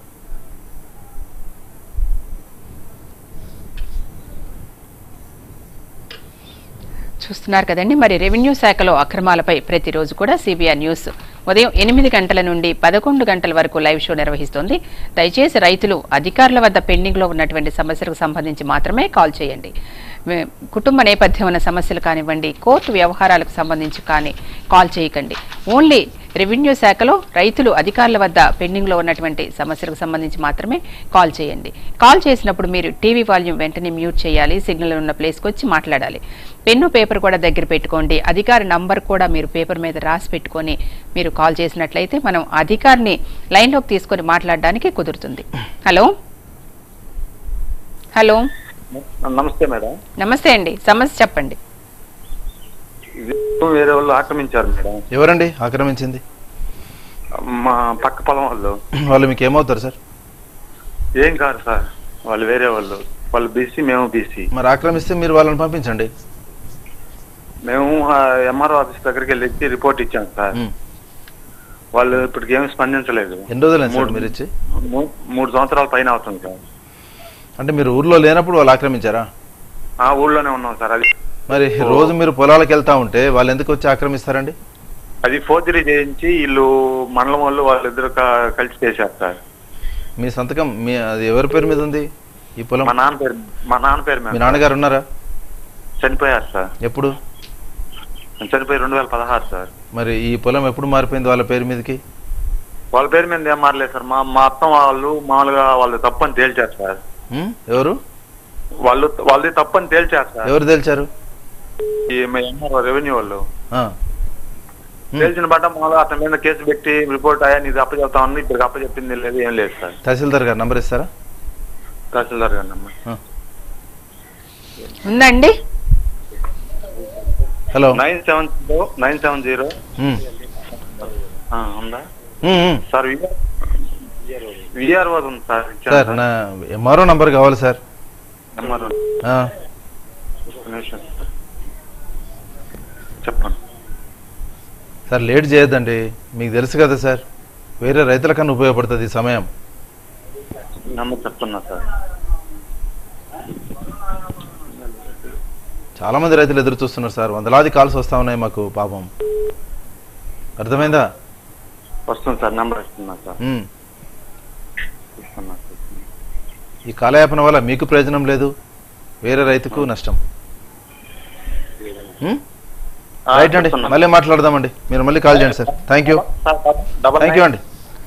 చూస్తున్నారు కదండి మరి రెవెన్యూ శాఖలో అక్రమాలపై ప్రతిరోజు కూడా సిబిఆర్ న్యూస్ ఉదయం ఎనిమిది గంటల నుండి పదకొండు గంటల వరకు లైవ్ షో నిర్వహిస్తోంది దయచేసి రైతులు అధికారుల వద్ద పెండింగ్లో ఉన్నటువంటి సమస్యలకు సంబంధించి మాత్రమే కాల్ చేయండి మే- కుటుంబ నేపథ్యం ఉన్న సమస్యలు కానివ్వండి కోర్టు వ్యవహారాలకు సంబంధించి కానీ కాల్ చేయకండి ఓన్లీ రెవెన్యూ శాఖలో రైతులు అధికారుల వద్ద పెండింగ్లో ఉన్నటువంటి సమస్యలకు సంబంధించి మాత్రమే కాల్ చేయండి కాల్ చేసినప్పుడు మీరు టీవీ వాల్యూమ్ వెంటనే మ్యూట్ చేయాలి సిగ్నల్ ఉన్న ప్లేస్కి వచ్చి మాట్లాడాలి పెన్ను పేపర్ కూడా దగ్గర పెట్టుకోండి అధికారి నంబర్ కూడా మీరు పేపర్ మీద రాసి పెట్టుకొని మీరు కాల్ చేసినట్లయితే మనం అధికారిని లైన్లోకి తీసుకొని మాట్లాడడానికి కుదురుతుంది హలో హలో నమస్తే మేడం నమస్తే అండి సమస్య చెప్పండి ఇది వేరే వాళ్ళు ఆక్రమించారు మేడం ఎవరండి ఆక్రమించింది మా పక్క పొలం వాళ్ళు వాళ్ళు మీకు ఏమవుతారు సార్ ఏం కాదు సార్ వాళ్ళు వేరే వాళ్ళు వాళ్ళు బీసీ మేము బీసీ మరి ఆక్రమిస్తే మీరు వాళ్ళని పంపించండి మేము ఎంఆర్ఓ ఆఫీస్ దగ్గరికి వెళ్ళి రిపోర్ట్ ఇచ్చాం సార్ ఉమ్. వాళ్ళు ఇప్పటికి ఏమి స్పందించలేదు ఎన్ని రోజులైంది సార్ మూడు- మీరు ఇచ్చి మూ- మూడు సంవత్సరాల పైన అవుతుంది సార్ అంటే మీరు ఊర్లో లేనప్పుడు వాళ్ళు ఆక్రమించారా ఆ ఊళ్ళోనే ఉన్నాం సార్ అది మరి రోజు మీరు పొలాలకు వెళ్తా ఉంటే వాళ్ళు ఎందుకు వచ్చి ఆక్రమిస్తారండి అది ఫోర్జరీ చేయించి వీళ్ళు మండలం వాళ్ళు వాళ్ళిద్దరు క- కలిసి చేశారు సార్ మీ సంతకం మీ అది ఎవరి పేరు మీద ఉంది ఈ పొలం మా నాన్న పేరు మా నాన్న పేరు మీ మీద నాన్నగారు ఉన్నారా చనిపోయారు సార్ ఎప్పుడు చనిపోయి రెండు వేల పదహారు సార్ మరి ఈ పొలం ఎప్పుడు మారిపోయింది వాళ్ళ పేరు మీదకి వాళ్ళ పేరు మీద ఏం మారలేదు సార్ మా మా అత్త వాళ్ళు మామూలుగా వాళ్ళు తప్పని తేల్చారు సార్ ఉమ్? ఎవరు వాళ్ళు వాళ్ళది తప్పని తేల్చారు సార్ ఎవరు తెలిచారు ఈ ఎంఆర్ఓ రెవెన్యూ వాళ్ళు ఆ. ఉమ్. తేల్చిన బట్ట మామూలుగా అతని మీద కేసు పెట్టి రిపోర్ట్ అయ్యా నీది అప్పచెప్తామని ఇప్పుడు అప్పచెప్పింది లేదు ఏం లేదు సార్ తహసీల్దార్ గారు నంబర్ ఇస్తారా తహసీల్దార్ గారు అమ్మ ఆ. ఉందండి hello nine seven zero nine seven zero ఉమ్. ఉందా ఉమ్, ఉమ్. సార్ విఆర్ విఆర్ఓ ఉంది సార్ సార్ నా ఎంఆర్ఓ నంబర్ కావాలి సార్ నెంబర్ ఆ, ఒక్క నిమిషం సార్. చెప్పండి సార్ లేట్ చేయొద్దండి మీకు తెలుసు కదా సార్ వేరే రైతుల కన్నా ఉపయోగపడుతుంది ఈ సమయం నెంబర్ చెప్తున్నా సార్ చాలా మంది రైతులు ఎదురు చూస్తున్నారు సార్ వందలాది కాల్స్ వస్తా ఉన్నాయి మాకు పాపం అర్థమైందా వస్తుంది సార్ నెంబర్ ఇస్తున్నా సార్ ఉమ్. ఇస్తున్నా సార్ ఈ కాలయాపన వల్ల మీకు ప్రయోజనం లేదు వేరే రైతుకు నష్టం ఉమ్? ఆ, రైట్ అండి చెప్తున్నా. మళ్ళీ మాట్లాడదామండి మీరు మళ్ళీ కాల్ చేయండి sir thank you sir, double thank you అండి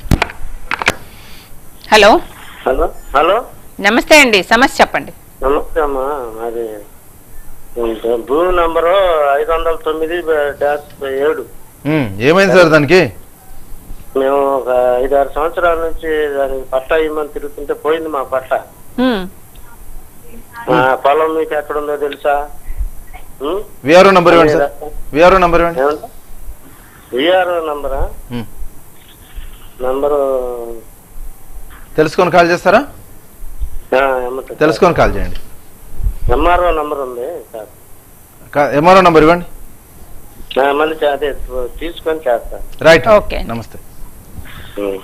హలో హలో హలో నమస్తే అండి సమస్య చెప్పండి నమస్తే అమ్మా అది భూమి నంబరు ఐదు వందల తొమ్మిది డాష్ ఏడు ఉమ్, ఏమైంది సార్ దానికి మేము ఒక ఐదారు సంవత్సరాల నుంచి దానికి పట్టా ఇమ్మని తిరుగుతుంటే పోయింది మా పట్ట హ్మ్. ఆ, పొలం మీకు ఎక్కడుందో తెలుసా ఉం? విఆర్ఓ నంబర్ ఇవ్వండి సార్ విఆర్ఓ నంబర్ ఇవ్వండి ఏమంటా విఆర్ఓ నంబరా ఉమ్. నంబరు తెలుసుకొని కాల్ చేస్తారా ఆ, ఏమంటారు? తెలుసుకొని కాల్ చేయండి ఎంఆర్ఓ నంబర్ ఉంది సార్ ఎంఆర్ఓ నంబర్ ఇవ్వండి ఆ, మళ్ళీ చే- అదే తీసుకొని చేస్తా రైట్ ఓకే. నమస్తే ఉం.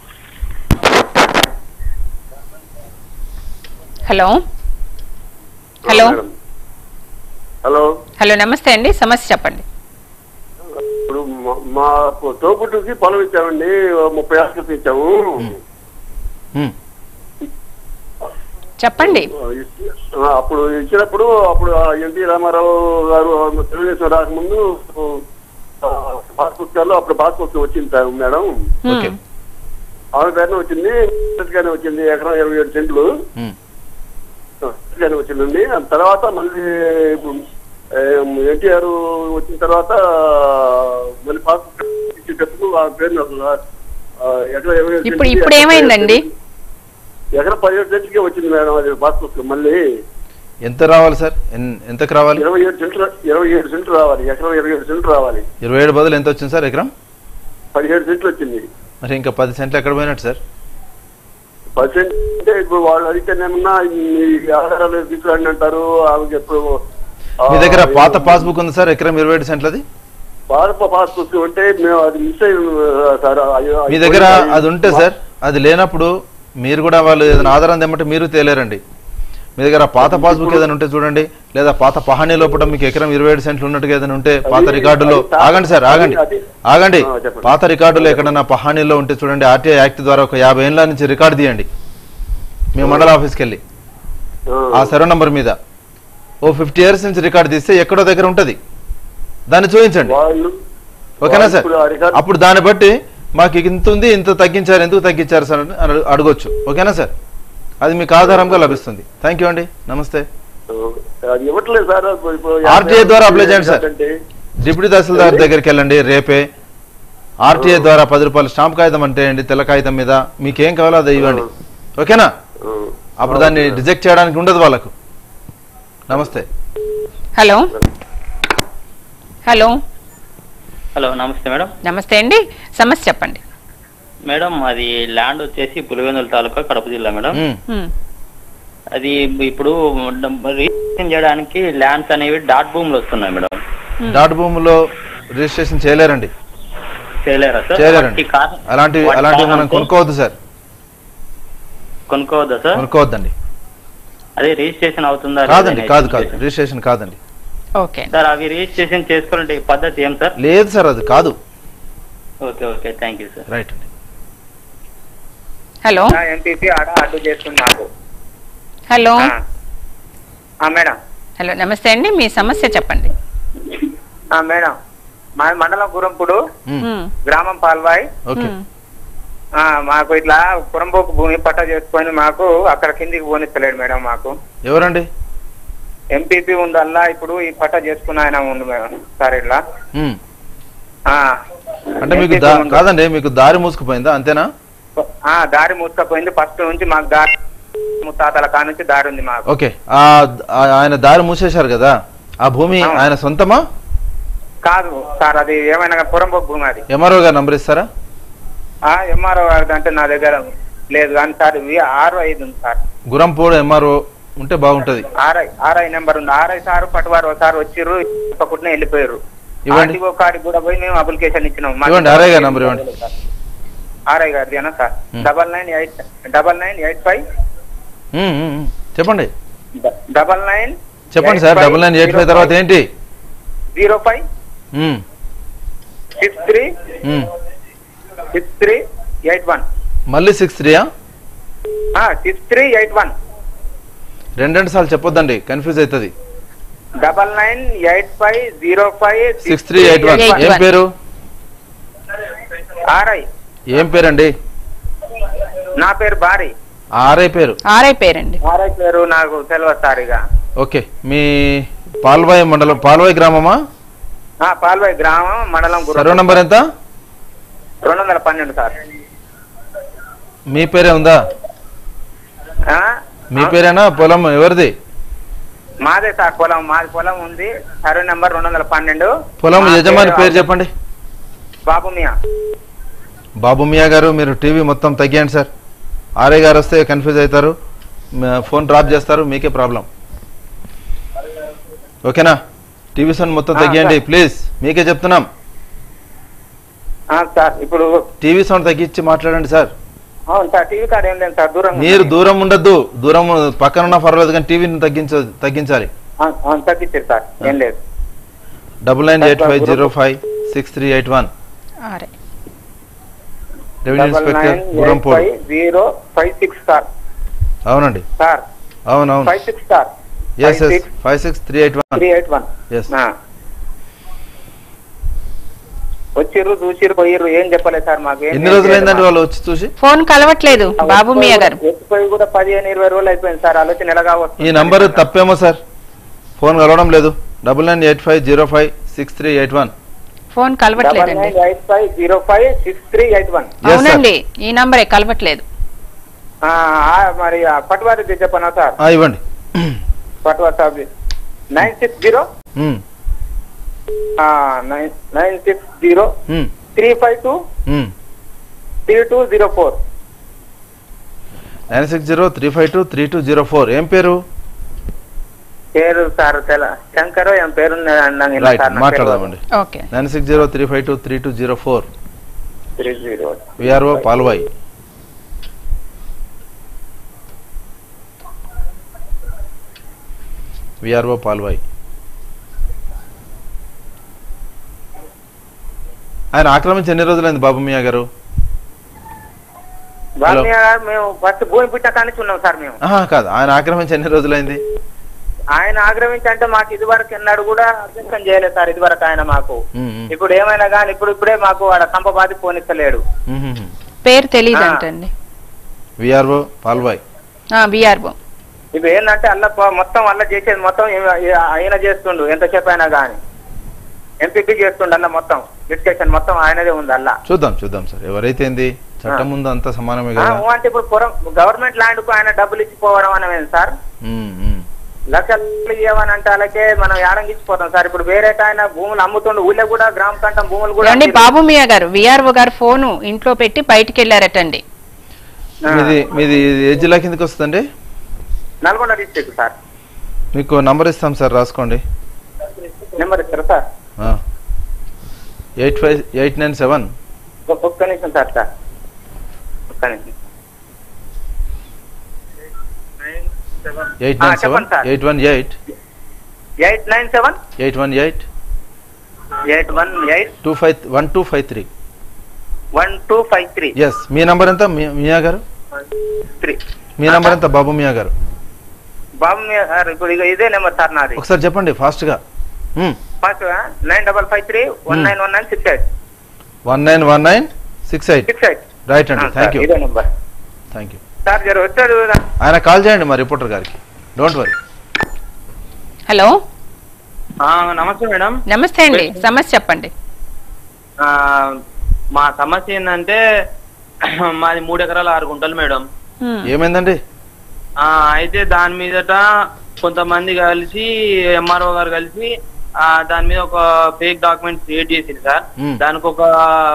Hello hello madam. Hello hello నమస్తే అండి సమస్య చెప్పండి ఇప్పుడు మా- మా తోపుట్టుకి పొలం ఇచ్చామండి ఓ ముప్పై ఆరు క్రితం ఇచ్చాము ఉమ్. చెప్పండి ఆ, అప్పుడు ఇచ్చినప్పుడు అప్పుడు ఎన్టీ రామారావు గారు తెలుగుదేశం రాకముందు ఆ, పాస్ పుస్తకాల్లో అప్పుడు పాస్ పుస్తకం వచ్చింది సార్ మేడం ఓకే ఆమె పేరున వచ్చింది గానే వచ్చింది ఎకరం ఇరవై ఏడు సెంట్లు ఉమ్. గానే వచ్చిందండి ఆ తర్వాత మళ్ళీ ఎన్టీఆర్ వచ్చిన తర్వాత మళ్ళీ పాస్ పుస్తకం ఇచ్చేటప్పుడు ఆ పేరు నాకు ఆ, ఎకరం ఇరవై ఏడు ఇప్పుడు సెంట్లకి ఇప్పుడు ఏమైందండి ఎకరం పదిహేడు సెంట్లకే వచ్చింది మేడం అది పాస్ పుస్తకం మళ్ళీ ఎంత రావాలి సార్ ఎన్- ఎంతకు రావాలి ఇరవై ఏడు సెంట్లు ఇరవై ఏడు సెంట్లు రావాలి ఎకరం ఇరవై ఏడు సెంట్లు రావాలి ఇరవై ఏడు బదులు ఎంత వచ్చింది సార్ ఎకరం పదిహేడు సెంట్లు వచ్చింది మరి ఇంకా పది సెంట్లు ఎక్కడ పోయినట్టు సార్ పర్సెంట్ అంటే ఇప్పుడు వాళ్ళు అడిగితేనేమన్నా ఈ ఆధారాలు తీసుకురండి అంటారు ఆమెకి ఎప్పుడు ఆ, మీ దగ్గర పాత పాస్బుక్ ఉంది సార్ ఎకరం ఇరవై ఏడు సెంట్లది పాత పాస్ పుస్తకం ఉంటే మేము అది మిస్ అయ్యి సార్ అయ్యో, మీ దగ్గర అయిపోయింది. అది ఉంటే సార్ అది లేనప్పుడు మీరు కూడా వాళ్ళు ఏదైనా ఆధారం తెమ్మంటే మీరు తేలేరండి మీ దగ్గర పాత పాస్బుక్ ఏదైనా ఉంటే చూడండి లేదా పాత పహానీ లోపల మీకు ఎకరం ఇరవై ఏడు సెంట్లు ఉన్నట్టుగా ఏదైనా ఉంటే పాత అది- రికార్డులో అది తా- ఆగండి సార్ ఆగండి అది- ఆగండి ఆ, చెప్పండి. పాత రికార్డులో ఎక్కడన్నా పహానీలో ఉంటే చూడండి ఆర్టీఐ యాక్ట్ ద్వారా ఒక యాభై ఏళ్ళ నుంచి రికార్డు తీయండి మీ మండల ఆఫీస్కి వెళ్ళి ఆ సర్వ నంబర్ మీద ఓ ఫిఫ్టీ ఇయర్స్ నుంచి రికార్డు తీస్తే ఎక్కడో దగ్గర ఉంటది దాన్ని చూపించండి వాళ్ళు ఓకేనా వాళ్ళు సార్ ఇప్పుడు ఆ రికార్డు- అప్పుడు దాన్ని బట్టి మాకు ఇంత ఉంది ఇంత తగ్గించారు ఎందుకు తగ్గించారు సార్ అని అడు- అడగొచ్చు ఓకేనా సార్ అది మీకు ఆధారంగా లభిస్తుంది థ్యాంక్ యూ అండి నమస్తే అది ఇవ్వట్లేదు సార్ ఇప్పుడు ఆర్టీఐ ద్వారా అప్లై చేయండి సార్ అంటే డిప్యూటీ తహసీల్దార్ దగ్గరికి వెళ్ళండి రేపే ఆర్టీఐ ద్వారా పది రూపాయలు స్టాంప్ కాగితం అంటే అండి తెల్ల కాగితం మీద మీకేం కావాలో అది ఇవ్వండి ఓకేనా అప్పుడు దాన్ని రిజెక్ట్ చేయడానికి ఉండదు వాళ్ళకు నమస్తే హలో హలో హలో నమస్తే మేడం నమస్తే అండి సమస్య చెప్పండి మేడం అది ల్యాండ్ వచ్చేసి పులివెందుల తాలూకా కడప జిల్లా మేడం ఉమ్. హ్మ్. అది ఇప్పుడు రిజిస్ట్రేషన్ చేయడానికి ల్యాండ్స్ అనేవి డాట్ భూములు వస్తున్నాయి మేడం డాట్ భూములో రిజిస్ట్రేషన్ చేయలేరండి చేయలేరా సార్ చేయలేరండి వాటికి కారణం- అలాంటివి వాటి అలాంటివి మనం కారణం సార్? కొనుక్కోవద్దు సార్ కొనుక్కోవద్దా సార్ కొనుక్కోవద్దండి అదే రిజిస్ట్రేషన్ అవుతుందా కాదండి లేదా కాదు అనేది కాదు రిజిస్ట్రేషన్ కాదండి ఓకే సార్ అవి రిజిస్ట్రేషన్ చేసుకోవాలంటే ఈ పద్ధతి ఏం సార్ లేదు సార్ అది కాదు okay okay thank you sir right అండి హలో ఎంపీపీ ఆడ అడ్డు చేస్తుంది నాకు హలో ఆ, మేడం హలో నమస్తే అండి మీ సమస్య చెప్పండి ఆ, మేడం మా మండలం గురంపుడు హ్మ్. గ్రామం పాల్వాయి ఓకే ఆ, మాకు ఇట్లా పురంపోకు భూమి పట్ట చేసుకొని మాకు అక్కడ కిందికి పోనిస్తలేడు మేడం మాకు ఎవరండి ఎంపీపీ ఉందల్లా ఇప్పుడు ఈ పట్ట చేసుకున్న ఆయన ఉంది మేడం సార్ ఇట్లా ఉమ్. ఆ, అంటే మీకు ఎంపీపీ దా- ఉంది. కాదండి మీకు దారి మూసుకుపోయిందా అంతేనా ఆ, దారి మూసుకపోయింది ఫస్ట్ నుంచి మాకు దారి ముత్తాతల కా నుంచి దారి ఉంది మాకు ఓకే ఆ ఆ- ఆయన దారి మూసేశారు కదా ఆ భూమి ఆయన సొంతమా కాదు సార్ అది ఏమైనా పురంపోకు భూమి అది ఎంఆర్ఓ గారు నంబర్ ఇస్తారా ఎంఆర్ఓ గారిది అంటే నా దగ్గర లేదు కానీ సార్ ఇవి ఆరు ఐదు ఉంది సార్ గురంపూడి ఎంఆర్ఓ ఉంటే బాగుంటది ఆర్ఐ ఆర్ఐ నెంబర్ ఉంది ఆర్ఐ సార్ పట్టువారు ఒకసారి వచ్చిర్రు పక్కనే వెళ్ళిపోయారు ఇవ్వండి. ఆర్టీఓ కాడికి కూడా పోయి మేము అప్లికేషన్ ఇచ్చినాం మాకు ఇవ్వండి, ఆర్ఐ గారి నంబర్ ఇవ్వండి. ఆర్ఐ గారిదేనా sir Hmm. Double nine eight double nine eight five um, um, um. చెప్పండి డబల్ నైన్ చెప్పండి sir double nine eight five తర్వాత ఏంటి zero five um, six three um. Six three eight one మళ్ళీ six త్రీయా six three eight one రెండు రెండు సార్లు చెప్పొద్దండి కన్ఫ్యూజ్ అవుతుంది double nine eight five zero five six three eight one ఏం పేరు ఆర్ఐ ఏం పేరండి నా పేరు భారీ ఆర్ఐ పేరు ఆర్ఐ పేరండి ఆర్ఐ పేరు నాకు తెలియదు సార్ ఇక ఓకే మీ పాల్వాయి మండలం పాల్వాయి గ్రామమా ఆ, పాల్వాయి గ్రామం మండలం గుర్రం. సర్వ నంబర్ ఎంత రెండు వందల పన్నెండు సార్ మీ పేరే ఉందా ఆ? మీ పేరేనా పొలం ఎవరిది మాదే సార్ పొలం మాది పొలం ఉంది సర్వే నెంబర్ రెండు వందల పన్నెండు పొలం మా యజమాని పేరు చెప్పండి బాబు మియా బాబు మియా గారు మీరు టీవీ మొత్తం తగ్గియండి సార్ ఆర్ఐ గారు వస్తే కన్ఫ్యూజ్ అవుతారు మ- ఫోన్ డ్రాప్ చేస్తారు మీకే ప్రాబ్లం ఓకేనా టీవీ సౌండ్ మొత్తం ఆ, తగ్గియండి సార్. ప్లీజ్ మీకే చెప్తున్నాం ఆ, సార్ ఇప్పుడు టీవీ సౌండ్ తగ్గించి మాట్లాడండి సార్ అవును సార్ టీవీ కార్డ్ ఏం లేదు సార్ దూరం మీరు దూరం ఉండద్దు దూరం పక్కన ఉన్నా పర్వాలేదు కానీ టీవీని తగ్గించ తగ్గించాలి తగ్గించారు సార్ ఏం లేదు double nine eight five zero five six three eight one RI revenue double inspector nine eight Gurampudi five zero five six sir అవునండి సార్ అవునవును five six sir yes yes five six three eight one three eight one yes వచ్చిర్రు చూసిర్రు పోయిర్రు ఏం చెప్పలేదు sir మాకు ఏం ఎన్ని రోజులైందండి వాళ్ళు వచ్చి చూసి ఫోన్ కలవట్లేదు బాబు మియా గారు ఎత్తిపోయి కూడా పదిహేను ఇరవై రోజులు అయిపోయింది సార్ ఆలోచన ఎలాగా వస్తుంది ఈ నంబర్ తప్పేమో సార్ ఫోన్ కలవడం లేదు double nine eight five zero five six three eight one phone double కలవట్లేదండి nine eight five zero five six three eight one అవునండి ఈ నంబరే కలవట్లేదు మరి ఆ పట్వారి చెప్పనా సార్ ఇవ్వండి patwari sir nine six zero um, nine nine six zero um, three five two um. Three two zero four nine six zero three five two three two zero four ఏం పేరు పేరు సార్ తెల శంకర్ ఏం పేరు రైట్ మాట్లాడదామండి okay nine six zero three five two three two zero four three zero VRO Palvai VRO Palvai ఆయన ఆక్రమించి ఎన్ని రోజులైంది బాబు మియా గారు బాలయ్య గారు మేము ఫస్ట్ భూమి పుట్టిన కానించి ఉన్నాం సార్ మేము ఆహా, కాదు ఆయన ఆక్రమించి ఎన్ని రోజులైంది ఆయన ఆగ్రహించి అంటే మాకు ఇదివరకు ఎన్నాడు కూడా అభ్యంతరం చేయలేదు సార్ ఇదివరకు ఆయన మాకు ఉమ్, ఉమ్, ఇప్పుడు ఏమైనా కానీ ఇప్పుడు ఇప్పుడే మాకు వాడ కంప బాధి పోనిస్తలేడు ఉమ్, ఉమ్. పేరు తెలియదు ఆ. అంటండి విఆర్ఓ పాల్వాయి బిఆర్ఓ ఇప్పుడు ఏంటంటే అల్ల ప- మొత్తం అల్ల చేసేది మొత్తం ఈమె- ఈ- ఆయన చేస్తుండు ఎంతసేపు అయినా కానీ ఎంపీపీ చేస్తుండు అల్ల మొత్తం డిస్కషన్ మొత్తం ఆయనదే ఉంది అల్ల చూద్దాం చూద్దాం సార్ ఎవరైతే ఏంది చట్టం ముందు అంతా సమానమే ఆ, కదా ఊ అంటే ఇప్పుడు పురం గవర్నమెంట్ ల్యాండ్ కు ఆయన డబ్బులు ఇచ్చిపోవడం అనేది సార్ ఉమ్, ఉమ్. లక్షలు ఇవ్వమని అంటే అలాగే మనం ఏడంగిచ్చిపోతాం సార్ ఇప్పుడు వేరే ఆయన భూములు అమ్ముతుండు ఊళ్ళో కూడా గ్రామ కంఠం భూములు కూడా ఏమండి అమ్మిర్రు. బాబు మియా గారు విఆర్ఓ గారు ఫోను ఇంట్లో పెట్టి బయటికి వెళ్ళారటండి మీది మీది ఏ జిల్లా కిందకి వస్తుందండి నల్గొండ డిస్ట్రిక్ట్ సార్ మీకు నంబర్ ఇస్తాం సార్ రాసుకోండి నెంబర్ ఇస్తారా sir eight five eight nine seven ఒ- ఒక్క నిమిషం సార్ సార్ ఒక్క నిమిషం ఎయిట్ ఆ, నైన్ సెవెన్ చెప్పండి sir. Eight one eight eight nine seven eight one eight eight one eight two five one two five three one two five three yes మీ number ఎంత మీ- మియా గారు త్రీ మీ number ఎంత బాబు మియా గారు బాబు మీ- సార్ ఇప్పుడు ఇక ఇదే నెంబర్ సార్ నాది ఒకసారి చెప్పండి ఫాస్ట్గా first nine double five three one Hmm. Nine one nine six eight one nine one nine six eight six eight right అండి థ్యాంక్ యూ ఇదే నెంబర్ థ్యాంక్ యూ సార్ జర వచ్చాడు ఆయన కాల్ చేయండి మా రిపోర్టర్ గారికి డోంట్ వరీ హలో నమస్తే madam నమస్తే అండి సమస్య చెప్పండి ఆ, మా సమస్య ఏంటంటే మాది మూడు ఎకరాల ఆరు గుంటలు మేడం ఏమైందండి ఆ, అయితే దాని మీదట కొంతమంది కలిసి ఎంఆర్ఓ గారు కలిసి ఆ, దాని మీద ఒక ఫేక్ డాక్యుమెంట్ క్రియేట్ చేసింది సార్ Hmm. దానికి ఒక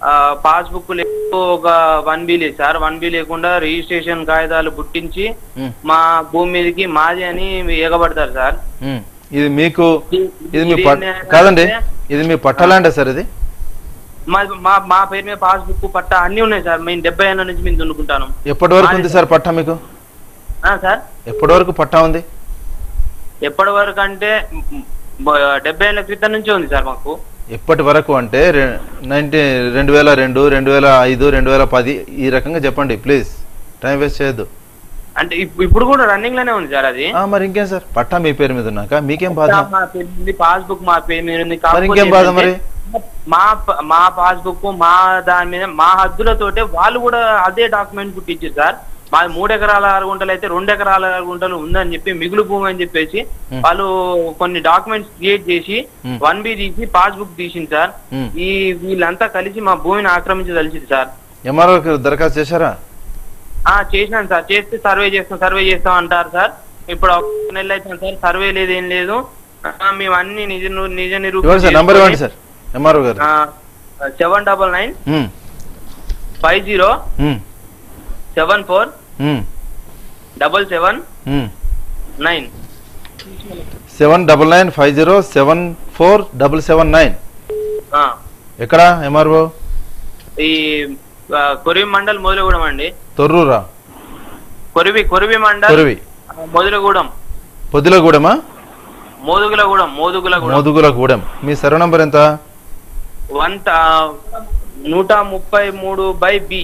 పాస్బుక్ లేదు ఒక వన్ బి లేదు సార్ వన్ బి లేకుండా రిజిస్ట్రేషన్ కాగితాలు పుట్టించి ఉమ్, మా భూమి మీదకి మాది అని ఎగబడతారు సార్ ఉమ్. ఇది మీకు ఇది మీ ఇది పట్- ఏంటంటే- కాదండి ఇది మీ పట్టాలండే సార్ ఇది మా మా మా పేరు మీద పాస్బుక్ పట్ట అన్ని ఉన్నాయి సార్ మేము డెబ్బై ఏళ్ళ నుంచి మేము దున్నుకుంటాను ఎప్పటి వరకు ఉంది సార్ పట్టా మీకు ఆ, సార్ ఎప్పటి వరకు పట్టా ఉంది ఎప్పటి వరకు అంటే మ- డెబ్బై ఏళ్ళ క్రితం నుంచి ఉంది సార్ మాకు ఎప్పటి వరకు అంటే నైన్టీ రెండు వేల రెండు రెండు వేల ఐదు రెండు వేల పది ఈ రకంగా చెప్పండి ప్లీజ్ టైం వేస్ట్ చేయొద్దు అంటే ఇప్- ఇప్పుడు కూడా రన్నింగ్ లోనే ఉంది సార్ అది ఆ, మరి ఇంకేం సార్ పట్టా మీ పేరు మీద ఉన్నాక మీకేం బాధ మా పేరు మీద పాస్బుక్ మా పేరు మీద ఉంది మరి ఇంకేం బాధ మరి మా ప- మా పాస్బుక్ మా దాని మీద మా హద్దులతోటే వాళ్ళు కూడా అదే డాక్యుమెంట్ పుట్టించారు సార్ మాది మూడు ఎకరాల ఆరు గుంటలు అయితే రెండు ఎకరాల ఆరు గుంటలు ఉందని చెప్పి మిగులు భూమి అని చెప్పేసి Hmm. వాళ్ళు కొన్ని డాక్యుమెంట్స్ క్రియేట్ చేసి Hmm. వన్ బి తీసి పాస్బుక్ తీసింది సార్ Hmm. ఈ వీళ్ళంతా కలిసి మా భూమిని ఆక్రమించదలిచింది సార్ ఎంఆర్ఓకి దరఖాస్తు చేశారా ఆ చేసినాను సార్ చేస్తే సర్వే చేస్తాం సర్వే చేస్తాం అంటారు సార్ ఇప్పుడు ఒక నెల అవుతుంది సార్ సర్వే లేదు ఏం లేదు ఆ, మేము అన్ని నిజ నిజ ఇవ్వండి సార్ నంబర్ ఇవ్వండి సార్ ఎంఆర్ఓ గారు seven double nine um, five zero um, seven four um, double seven um. Nine seven double nine five zero seven four double seven nine ఎక్కడ ఎంఆర్ఓ ఈ ఆ, కొరివి మండల్ మొదలగూడెం అండి తొర్రూరా కొరివి కొరివి మండల్ కొరివి ఆ, మొదలగూడెం పొద్దులగూడెమా మోదుగులగూడెం మోదుగులగూడెం మోదుగులగూడెం మీ సర్వ నంబర్ ఎంత వన్ తా- నూట ముప్పై మూడు బై బి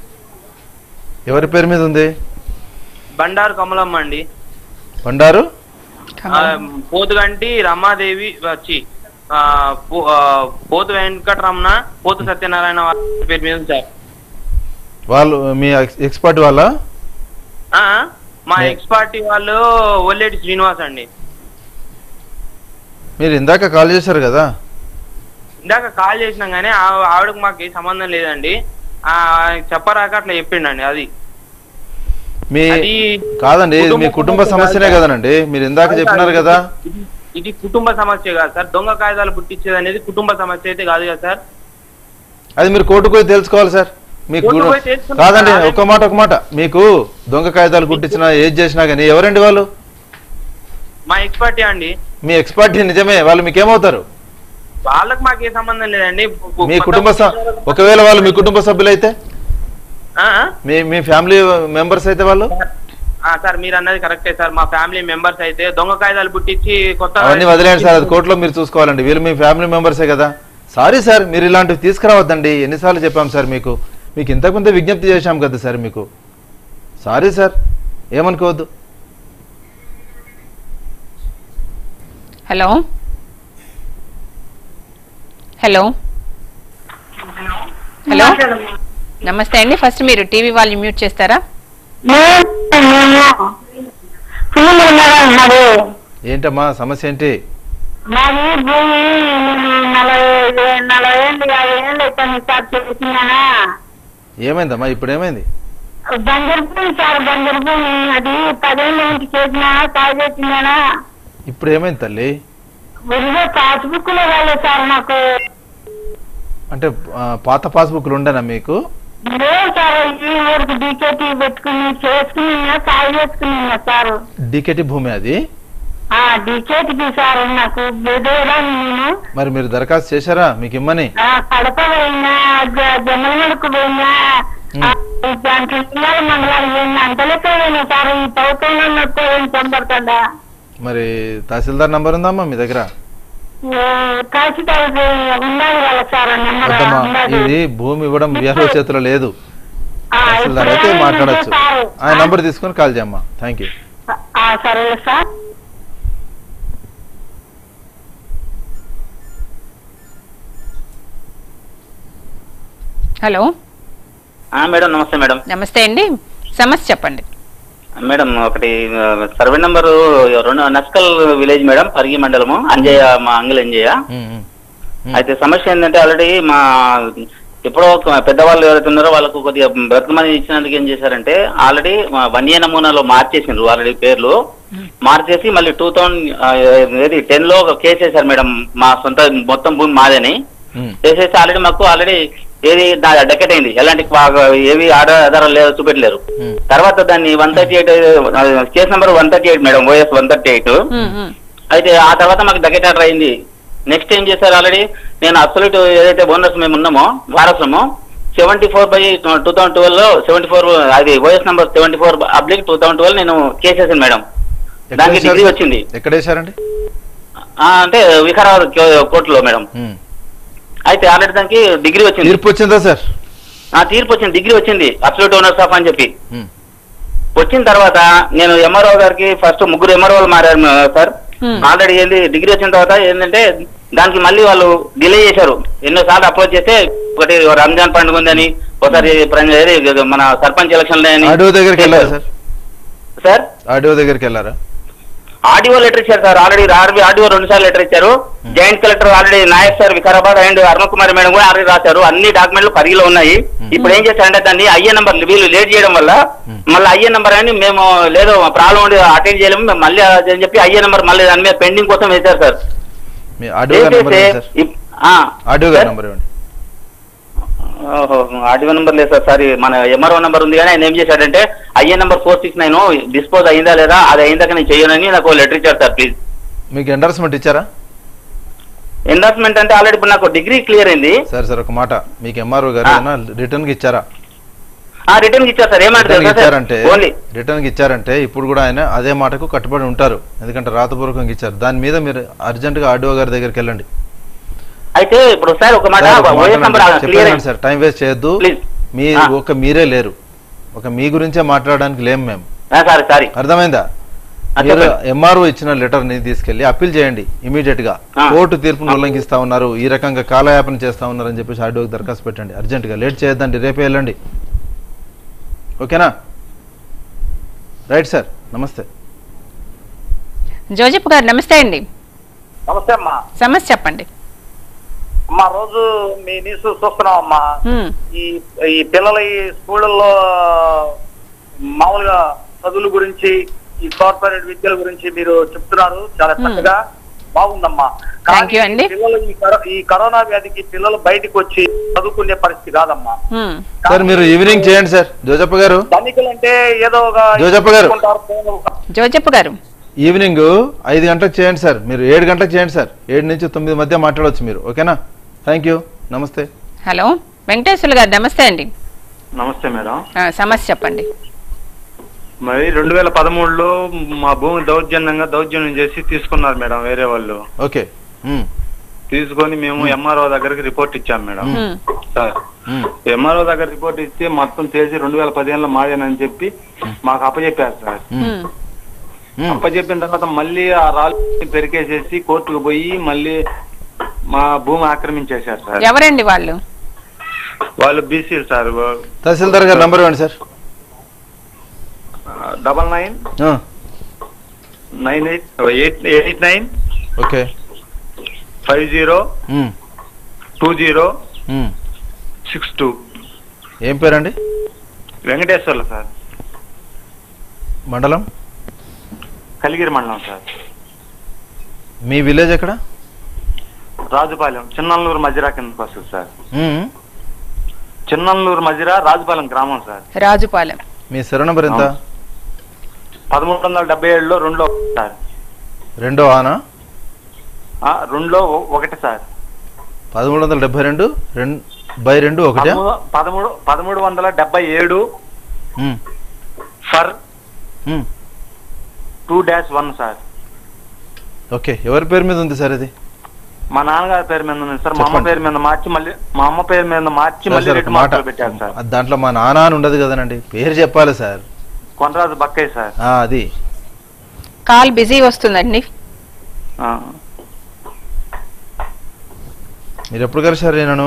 ఎవరి పేరు మీద ఉంది బండారు కమలమ్మ అండి బండారు ఆ, పోతుగంటి రమాదేవి వచ్చి ఆ, పో- ఆ, పోతు వెంకటరమణ పోతు సత్యనారాయణ వాళ్ళ పేరు మీద ఉంది సార్ వాళ్ళు మీ ఎక్స్- ఎక్స్పర్ట్ వాళ్ళ ఆ, మా నే- ఎక్స్ పార్టీ వాళ్ళు ఒల్లేటి శ్రీనివాస్ అండి మీరు ఇందాక కాల్ చేశారు కదా ఇందాక కాల్ చేసినాం కానీ ఆ- ఆవిడకు మాకు ఏ సంబంధం లేదండి ఆ చెప్పరాక అట్లా చెప్పిండండి అది మీ అది కాదండి ఇది మీ కుటుంబ కుటుంబ సమస్య సమస్యనే కాదు. కదనండి మీరు ఇందాక కాదు, చెప్పినారు కాదు. కదా ఇది- ఇది కుటుంబ సమస్య కాదు సార్ దొంగ కాగితాలు పుట్టించేది అనేది కుటుంబ సమస్య అయితే కాదు కదా సార్ అది మీరు కోర్టుకు పోయి తెలుసుకోవాలి సార్ మీకు కోర్టుకు పోయి తెలుసుకుంటాం కాదండి సార్. ఒక్క మాట ఒక మాట మీకు దొంగ కాగితాలు కుట్టించినా ఏది చేసినా కానీ ఎవరండి వాళ్ళు మా ఎక్స్ పార్టీ అండి మీ ఎక్స్పర్ట్ నిజమే వాళ్ళు మీకేమవుతారు వాళ్ళకి మాకు ఏ సంబంధం లేదండి మీ కుటుంబ స- ఒకవేళ వాళ్ళు మీ కుటుంబ సభ్యులైతే ఆ, ఆ? మీ మీ ఫ్యామిలీ మెంబర్స్ అయితే వాళ్ళు ఆ, సార్ మీరు అన్నది కరెక్టే సార్ మా ఫ్యామిలీ మెంబర్స్ అయితే దొంగ కాగితాలు పుట్టించి కొత్త అవన్నీ వదిలేండి సార్ అది కోర్టులో మీరు చూసుకోవాలండి వీళ్ళు మీ ఫ్యామిలీ మెంబర్సే కదా సారీ సార్ మీరు ఇలాంటివి తీసుకురావద్దండి ఎన్నిసార్లు చెప్పాం సార్ మీకు మీకు ఇంతకుముందే విజ్ఞప్తి చేశాం కదా సార్ మీకు సారీ సార్ ఏమనుకోవద్దు హలో హలో హలో నమస్తే అండి ఫస్ట్ మీరు టీవీ వాళ్ళు మ్యూట్ చేస్తారా ఏంటమ్మా సమస్య ఏంటి మాది భూమి నేను నలభై నలభై ఏళ్ళు యాభై ఏళ్ళు అవుతాను సార్ చేసినానా ఏమైందమ్మా ఇప్పుడు ఏమైంది బంజరు భూమి సార్ బంజరు భూమి అది పదేళ్ళ నుంచి చేసినా సాగు చేసినానా ఇప్పుడు ఏమైంది తల్లి ఉరిగా పాస్బుక్ లో రాలేదు సార్ నాకు అంటే ఆ, పాత పాస్బుక్లు ఉండేనా మీకు లేదు సార్ ఈ ఊరికి డీకేటీ పెట్టుకుని చేసుకుని సాగు చేసుకున్నా సార్ డికెటి భూమి అది ఆ డీకేటీకి సార్ నాకు బెదవడానికి నేను మరి మీరు దరఖాస్తు చేశారా మీకు ఇమ్మని ఆ, కడప పోయినా జ- జమ్మలమడుకు పోయినా ఆ, దాంట్లో ఇళ్ళ మండలాలు పోయినా అంతలేక పోయినా సార్ ఈ ప్రభుత్వంలో నొప్పి ఏం చంపడుతుందా మరి తహసీల్దార్ నంబర్ ఉందమ్మా మీ దగ్గర తహసీల్దార్ ఉండాలి కదా సార్ ఆ నెంబర్ వద్దమ్మా ఉండదు. ఇది భూమి ఇవ్వడం విఆర్ఓ చేతిలో లేదు ఆ, తహసీల్దార్ అయితే ఇప్పుడు మాట్లాడొచ్చు సార్ ఆ నంబర్ తీసుకొని కాల్ చేయమ్మా థ్యాంక్ యూ ఆ, సరే సార్ హలో మేడం నమస్తే మేడం నమస్తే అండి సమస్య చెప్పండి మేడం ఒకటి ఆ, సర్వే నంబరు రెండు నస్కల్ విలేజ్ మేడం పరిగి మండలము అంజయ్య మా అంగిల్ అంజయ్య అయితే సమస్య ఏంటంటే ఆల్రెడీ మా ఎప్పుడో ఒక పెద్దవాళ్ళు ఎవరైతే ఉన్నారో వాళ్ళకు కొద్దిగా బ్రతకమని ఇచ్చినందుకు ఏం చేశారంటే ఆల్రెడీ వన్ ఇయర్ నమూనాలో మార్చేసిండ్రు ఆల్రెడీ పేర్లు మార్చేసి మళ్ళీ టూ థౌసండ్ ఏది టెన్ లో ఒక కేసు వేశారు మేడం మా సొంత మొత్తం భూమి మాదని చేసేసి ఆల్రెడీ మాకు ఆల్రెడీ ఏది డకెట్ అయింది ఎలాంటి వా- ఏవి ఆధార- ఆధారాలు లేవు చూపెట్టలేరు తర్వాత దాన్ని one thirty eight case number one thirty eight madam OS one thirty eight అయితే ఆ తర్వాత మాకు డకెట్ ఆర్డర్ అయింది నెక్స్ట్ ఏం చేశారు ఆల్రెడీ నేను అబ్సల్యూట్ ఏదైతే బోనస్ మేము ఉన్నామో వారసము seventy four by two thousand twelve లో సెవెంటీ ఫోర్ అది OS number seventy four oblique two thousand twelve నేను కేసేసాను మేడం దానికి ఎక్కడ డిగ్రీ వేశారు? వచ్చింది ఎక్కడ వేశారండి ఆ, అంటే వికారాబాద్ కో- కోర్టులో మేడం ఉమ్. అయితే ఆల్రెడీ దానికి డిగ్రీ వచ్చింది తీర్పు వచ్చిందా సార్ ఆ తీర్పు వచ్చింది డిగ్రీ వచ్చింది అబ్సల్యూట్ ఓనర్స్ ఆఫ్ అని చెప్పి ఉమ్. వచ్చిన తర్వాత నేను ఎంఆర్ఓ గారికి ఫస్ట్ ముగ్గురు ఎంఆర్ఓలు మారారు మ- సార్ ఆల్రెడీ ఏంది డిగ్రీ వచ్చిన తర్వాత ఏంటంటే దానికి మళ్ళీ వాళ్ళు డిలే చేశారు ఎన్నో సార్లు అప్రోచ్ చేస్తే ఒకటి రంజాన్ పండుగ ఉందని ఒకసారి ప్ర- ఏది మన సర్పంచ్ ఎలక్షన్ ఆడియో దగ్గరికి వెళ్ళారా సార్ సార్ ఆడియో దగ్గరికి వెళ్ళారా ఆడియో లెటర్ ఇచ్చారు సార్ ఆల్రెడీ ఆర్బీ ఆడియో రెండు సార్లు లెటర్ ఇచ్చారు joint collector already Naik sir Vikarabad and Arun Kumar madam కూడా ఆల్రెడీ రాశారు అన్ని డాక్యుమెంట్లు పరిగిలో ఉన్నాయి ఇప్పుడు ఏం చేశారంటే దాన్ని ఐఏ నంబర్ వీళ్ళు లేట్ చేయడం వల్ల మళ్ళీ ఐఏ నంబర్ అని మేము లేదు ప్రాబ్లం ఉండి అటెండ్ చేయలేము మేము మళ్ళీ అని చెప్పి ఐఏ నంబర్ మళ్ళీ దాని మీద పెండింగ్ కోసం వేశారు సార్ మీ ఆడియో గారి నెంబర్ వేసేస్తే ఇవ్వండి సార్ ఇప్- ఆ, ఆడియో గారి సార్? నెంబర్ ఇవ్వండి ఓహో ఆడియో నెంబర్ లేదు సార్ సారీ మన ఎంఆర్ఓ నెంబర్ ఉంది కానీ ఆయన ఏం చేశాడంటే IA number four six nine dispose అయిందా లేదా అది అయిందాక నేను చేయనని నాకు లెటర్ ఇచ్చారు సార్ ప్లీజ్ మీకు ఎండర్స్మెంట్ ఇచ్చారా ఎండార్స్మెంట్ అంటే ఆల్రెడీ ఇప్పుడు నాకు డిగ్రీ క్లియర్ అయింది సరే సార్ ఒక మాట మీకు ఎంఆర్ఓ గారు ఏమైనా రిటర్న్ కి ఇచ్చారా ఆ రిటర్న్ ఇచ్చారు సార్ ఏమంటారు రిటర్న్ సార్ ఇచ్చారంటే ఓన్లీ రిటర్న్ ఇచ్చారంటే ఇప్పుడు కూడా ఆయన అదే మాటకు కట్టుబడి ఉంటారు ఎందుకంటే రాతపూర్వకంగా ఇచ్చారు దాని మీద మీరు అర్జెంట్ గా ఆర్డీఓ గారి దగ్గరికి వెళ్ళండి అయితే ఇప్పుడు సార్ ఒక మాట సార్, ఒక మాట ఓఎస్ నెంబర్ వినండి. క్లియర్ చెప్పాను సార్ టైం వేస్ట్ చేయొద్దు మీ ఒక మీరే లేరు ఒక మీ గురించే మాట్లాడడానికి లేం మేము సారీ సారీ అర్థమైందా ఆ, మీరు చెప్పండి. ఎంఆర్ఓ ఇచ్చిన లెటర్ ని తీసుకెళ్లి అప్పీల్ చేయండి ఇమీడియట్ గా ఆ. కోర్టు తీర్పును ఉల్లంఘిస్తా ఉన్నారు ఈ రకంగా కాలయాపన చేస్తా ఉన్నారు అని చెప్పేసి ఆర్డీఓకి దరఖాస్తు పెట్టండి అర్జెంట్ గా లేట్ చేయొద్దండి రేపే వెళ్ళండి ఓకేనా రైట్ సార్ నమస్తే జోజప్ గారు నమస్తే అండి నమస్తే అమ్మా సమస్య చెప్పండి అమ్మా రోజు మీ న్యూస్ చూస్తున్నాం అమ్మా హ్మ్. ఈ ఈ పిల్లల ఈ స్కూళ్ళల్లో మామూలుగా చదువుల గురించి ఈ కార్పొరేట్ విద్యల గురించి మీరు చెప్తున్నారు చాలా చక్కగా బాగుందమ్మా కానీ అండి. పిల్లలు ఈ కరో- ఈ కరోనా వ్యాధికి పిల్లలు బయటికి వచ్చి చదువుకునే పరిస్థితి కాదమ్మా హ్మ్. సార్ మీరు ఈవినింగ్ చేయండి సార్ జోజప్ప గారు ధనికులంటే ఏదో ఒక జోజప్ప గారు. చేసుకుంటారు. జోజప్ప గారు ఈవినింగ్ ఐదు గంటలకు చేయండి సార్ మీరు ఏడు గంటలకు చేయండి సార్ ఏడు నుంచి తొమ్మిది మధ్య మాట్లాడవచ్చు మీరు ఓకేనా థ్యాంక్ యూ నమస్తే హలో వెంకటేశ్వర్లు గారు నమస్తే అండి నమస్తే మేడం ఆ, సమస్య చెప్పండి మరి రెండు వేల పదమూడులో మా భూమి దౌర్జన్యంగా దౌర్జన్యం చేసి తీసుకున్నారు మేడం వేరే వాళ్ళు ఓకే ఉమ్, తీసుకొని మేము ఎంఆర్ఓ దగ్గరికి రిపోర్ట్ ఇచ్చాం మేడం హ్మ్. సార్ ఉమ్, ఎంఆర్ఓ దగ్గర రిపోర్ట్ ఇస్తే మొత్తం చేసి రెండు వేల పదిహేనులో మాదేనని చెప్పి మాకు అప్పచెప్పారు సార్ హ్మ్. అప్పచెప్పిన తర్వాత మళ్ళీ ఆ రాళ్ళు పెరికేసేసి కోర్టుకు పోయి మళ్ళీ మా భూమి ఆక్రమించేశారు సార్ ఎవరండి వాళ్ళు వాళ్ళు బీసీ సార్ తహసీల్దార్ గారు నంబర్ ఇవ్వండి సార్ డబల్ నైన్ ఆ, nine eight eight eight nine okay five zero um, two zero um. Six two ఏం పేరండి వెంకటేశ్వర్లు సార్ మండలం కలిగిరి మండలం సార్ మీ విలేజ్ ఎక్కడ రాజుపాలెం చిన్నల్లూరు మజిరా కిందకి వస్తుంది సార్ ఉమ్, చిన్నల్లూరు మజిరా రాజుపాలెం గ్రామం సార్ రాజుపాలెం మీ సెరో నంబర్ ఎంత పదమూడు వందల డెబ్బై ఏడులో రెండో సార్ రెండో ఆనా ఆ, రెండులో ఒ- ఒకటి సార్ పదమూడు వందల డెబ్బై రెండు రెండు బై రెండు ఒకటే పదమూడు పదమూడు పదమూడు వందల డెబ్బై ఏడు um, four um. Two dash one sir okay ఎవరి పేరు మీద ఉంది సార్ ఇది మా నాన్నగారి పేరు మీద ఉంది సార్ మా అమ్మ చెప్పండి. పేరు మీద మార్చి మళ్ళీ మా అమ్మ పేరు మీద మార్చి సార్, మళ్ళీ సార్, రెండు ఒక మాట మార్కులు పెట్టారు సార్ అది దాంట్లో మా నాన్న అని ఉండదు కదనండి పేరు చెప్పాలి సార్ కొనరాజు బక్కయ్య సార్ ఆ, అది కాల్ బిజీ వస్తుందండి ఆ. మీరు ఎప్పుడు కలిసారు నేను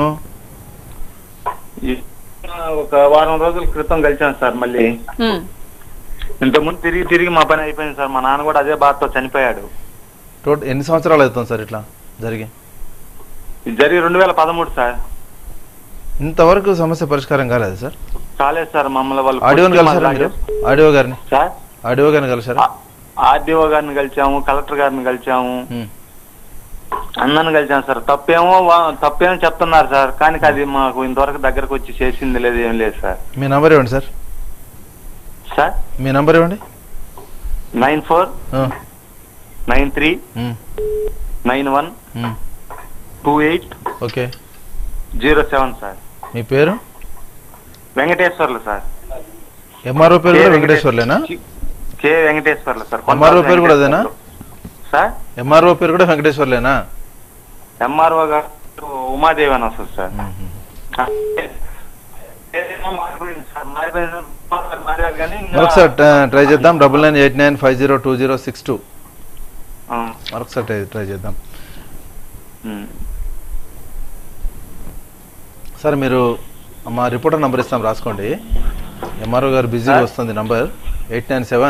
ఈ- ఒక వారం రోజుల క్రితం కలిసాను సార్ మళ్ళీ హ్మ్. ఇంతకుముందు తిరిగి తిరిగి మా పని అయిపోయింది సార్ మా నాన్న కూడా అదే బాధతో చనిపోయాడు టోటల్ ఎన్ని సంవత్సరాలు అవుతుంది సార్ ఇట్లా జరిగి ఇది జరిగి రెండు వేల పదమూడు సార్ ఇంతవరకు సమస్య పరిష్కారం కాలేదు సార్ కాలేదు సార్ మమ్మల్ని వాళ్ళు ఆడియోని కొట్టి కలిసారా మీరు మళ్ళీ ఆడియో గారిని సార్ ఆడియో గారిని కలిసారా ఆర్డీఓ గారిని కలిసాము కలెక్టర్ గారిని కలిసాము ఉమ్. అన్నను కలిసాను సార్ తప్పేమో వా- తప్పేమో చెప్తున్నారు సార్ కానీ అది మాకు ఇంతవరకు దగ్గరకు వచ్చి చేసింది లేదు ఏం లేదు సార్ మీ నంబర్ ఇవ్వండి సార్ సార్ మీ నంబర్ ఇవ్వండి నైన్ ఫోర్ ఆ, nine three um, nine one um, two eight okay zero seven sir మీ పేరు వెంకటేశ్వర్లు సార్ ఎంఆర్ఓ పేరు కూడా కే వెంకటేశ్వర్లేనా కే వెంకటేశ్వర్లు సార్ ఎంఆర్ఓ పేరు కూడా అదేనా సార్ ఎంఆర్ఓ పేరు కూడా వెంకటేశ్వర్లేనా ఎంఆర్ఓ గారు ఉమాదేవి అని వస్తుంది సార్ మరొకసారి ట- ట్రై చేద్దాం double nine eight nine five zero two zero six two మరొకసారి ట్రై ట్రై చేద్దాం సార్ మీరు మా రిపోర్టర్ నంబర్ ఇస్తాం రాసుకోండి ఎంఆర్ఓ గారు బిజీగా వస్తుంది number eight nine seven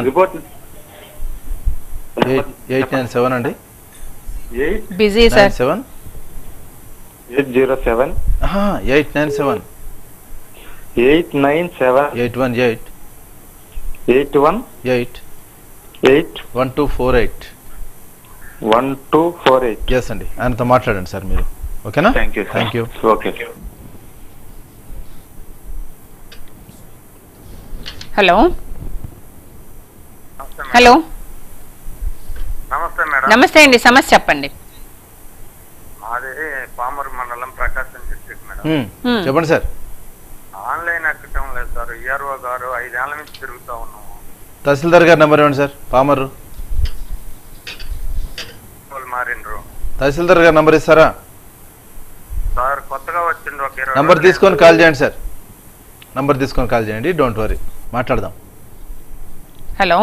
eight eight nine seven అండి busy sir seven eight zero seven eight nine seven eight nine seven eight one eight eight one eight eight one two four eight one two four eight yes అండి ఆయనతో మాట్లాడండి sir మీరు ఓకేనా thank you thank you okay hello hello నమస్తే madam నమస్తే అండి సమస్య చెప్పండి మాది పామర్ మండలం ప్రకాశం డిస్ట్రిక్ట్ మేడం ఉమ్, Hmm. చెప్పండి సార్ ఆన్లైన్ ఎక్కటం లేదు సార్ ఈఆర్ఓ గారు ఐదేళ్ల నుంచి తిరుగుతా ఉన్నాము తహసీల్దార్ గారి నెంబర్ ఇవ్వండి సార్ పామరు వాళ్ళు మారిండ్రు తహసీల్దార్ గారి నెంబర్ ఇస్తారా సార్ కొత్తగా వచ్చిండ్రు ఒక ఇరవై నంబర్ రోజులు తీసుకొని కాల్ చేయండి సార్ నంబర్ తీసుకొని కాల్ చేయండి డోంట్ వరీ మాట్లాడదాం హలో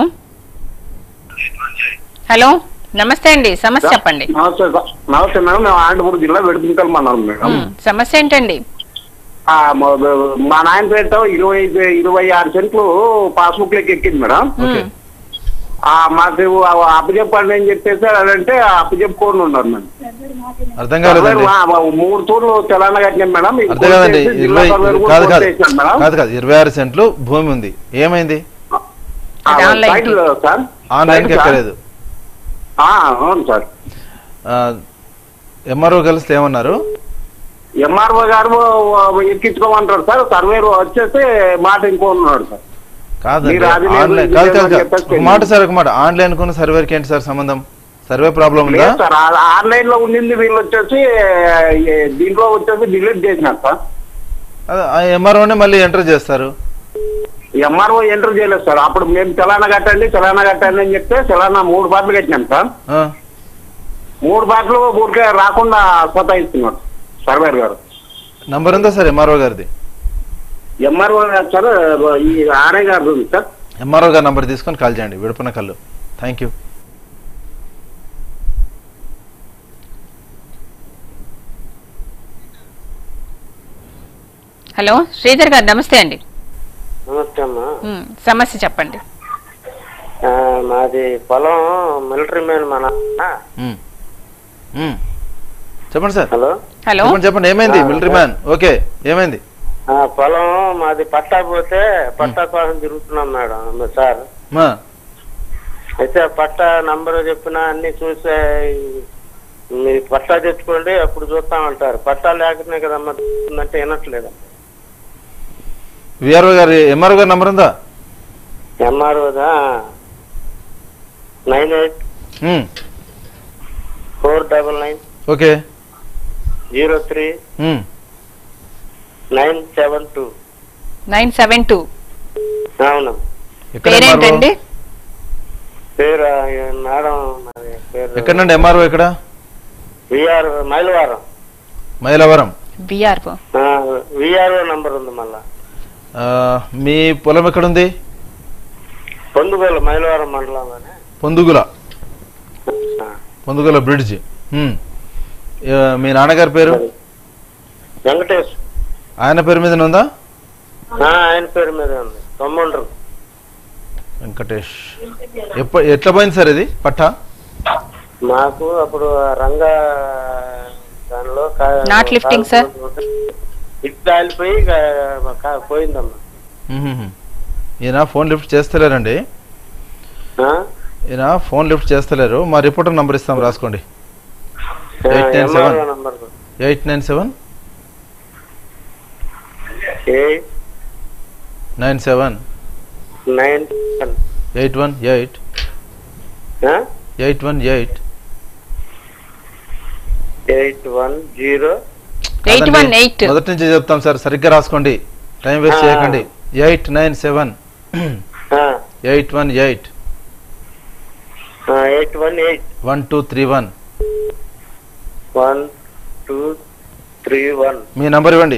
హలో నమస్తే అండి సమస్య చెప్పండి నమస్తే సార్. నమస్తే మేడం మేము అనంతపురం జిల్లా వెడుపుంకల్ మన్నాం మేడం ఉమ్, సమస్య ఏంటండి ఆ, మా- మా నాయన పేరుతో ఇరవై ఇరవై ఆరు సెంట్లు పాస్బుక్ లెక్క ఎక్కింది మేడం ఆ, మాకు అప్పచెప్పండి అని చెప్పేసి అదంటే అప్పచెప్పుకొని ఉన్నారు మేడం అర్థం కాలేదండి మా- మా మూడు తూర్లు తెలంగాణ కట్టినాం మేడం ఇది అర్థం కాదండి కొట్టేసి జిల్లా ఇరవై సర్వేరు కూడా కాదు కాదు కొట్టేసాం మేడం. కాదు కాదు ఇరవై ఆరు సెంట్లు భూమి ఉంది ఏమైంది ఆ, సైట్లు సార్ ఆన్లైన్ సైట్ సార్. ఎక్కలేదు ఆ, అవును సార్ ఎంఆర్ఓ కలిస్తే ఏమన్నారు ఎంఆర్ఓ గారు ఎక్కించుకోమంటారు సార్ సర్వేరు వచ్చేసి మాట ఇంకో ఉన్నాడు సార్ కాదండి మీరు అది లేదు, ఆన్లైన్ ఇది కాదు లేదు కాదు అని కాదు చెప్పేసి ఒక మాట సార్ ఒక మాట ఆన్లైన్ కున్న సర్వేకి ఏంటి సార్ సంబంధం సర్వే ప్రాబ్లం ఉందా లేదు సార్ ఆ- ఆన్లైన్ లో ఉండింది వీళ్ళు వచ్చేసి ఏ, దీంట్లో వచ్చేసి డిలీట్ చేసినారు సార్ ఎంఆర్ఓనే మళ్ళీ ఎంటర్ చేస్తారు ఎంఆర్ఓ ఎంటర్ చేయలేదు సార్ అప్పుడు మేము చలానా కట్టండి చలానా కట్టండి అని చెప్తే చలానా మూడు బాటలు కట్టినాం సార్ ఆ, మూడు బాటలు ఊరికే రాకుండా సతాయిస్తున్నారు సర్వేర్ గారు నంబర్ ఉందా సార్ ఎంఆర్ఓ గారిది ఎంఆర్ఓ గారు సార్ ఈ ఆర్ఐ గారు ఉంది సార్ ఎంఆర్ఓ గారి నంబర్ తీసుకొని కాల్ చేయండి విడుపున కళ్ళు థ్యాంక్ యూ హలో శ్రీధర్ గారు నమస్తే అండి నమస్తే అమ్మా ఉమ్, సమస్య చెప్పండి ఆ, మాది పొలం మిలిటరీ మ్యాన్ మా నాన్న ఉమ్. ఉమ్. చెప్పండి సార్ హలో హలో చెప్పండి చెప్పండి ఏమైంది ఆ, మిలిటరీ మ్యాన్ ఓకే ఏమైంది ఆ, పొలం మాది పట్టా పోతే పట్టా కోసం తిరుగుతున్నాం మేడం సార్ మా అయితే ఆ పట్టా నంబర్ చెప్పిన అన్ని చూసే మీ పట్టా తెచ్చుకోండి అప్పుడు చూస్తామంటారు పట్టా లేకనే కదమ్మా అంటే వినట్లేదు విఆర్ఓ గారి ఎంఆర్ఓ గారి నంబర్ ఉందా ఎంఆర్ఓదా nine eight um. Four double nine okay zero three um. Nine seven two nine seven two అవును ఎక్కడ పేరేంటండి పేరు ఆ, మేడం మరి పేరు ఎక్కడండి ఎంఆర్ఓ ఎక్కడ VR Mylavaram Mylavaram VRO VRO number ఉంది మళ్ళా ఆ, మీ పొలం ఎక్కడుంది పొందుగోలు మైలవారం మండలంలోనే పొందుగుల పొందుగుల బ్రిడ్జ్ ఉమ్. ఆ, మీ నాన్నగారి పేరు వెంకటేష్ ఆయన పేరు మీద ఉందా ఆ, ఆయన పేరు మీద ఉంది తమ్ముండ్రు వెంకటేష్ ఎప్ప ఎట్లా పోయింది సార్ ఇది పట్టా మాకు అప్పుడు ఆ రంగా దానిలో కా- Not lifting, sir. ఇటు కాలిపోయి కా- కా- పోయిందమ్మా ఉహుహు. ఈయన ఫోన్ లిఫ్ట్ చేస్తలేరండి ఆ? ఈయన ఫోన్ లిఫ్ట్ చేస్తలేరు మా రిపోర్టర్ నంబర్ ఇస్తాం రాసుకోండి eight nine seven MRO number eight nine seven eight nine seven nine eight one eight eight one eight eight one zero eight one eight మొదటి నుంచి చెప్తాం సార్ సరిగ్గా రాసుకోండి టైం వేస్ట్ ఆ. చేయకండి eight nine seven eight one eight eight one eight one two three one one two three one మీ number ఇవ్వండి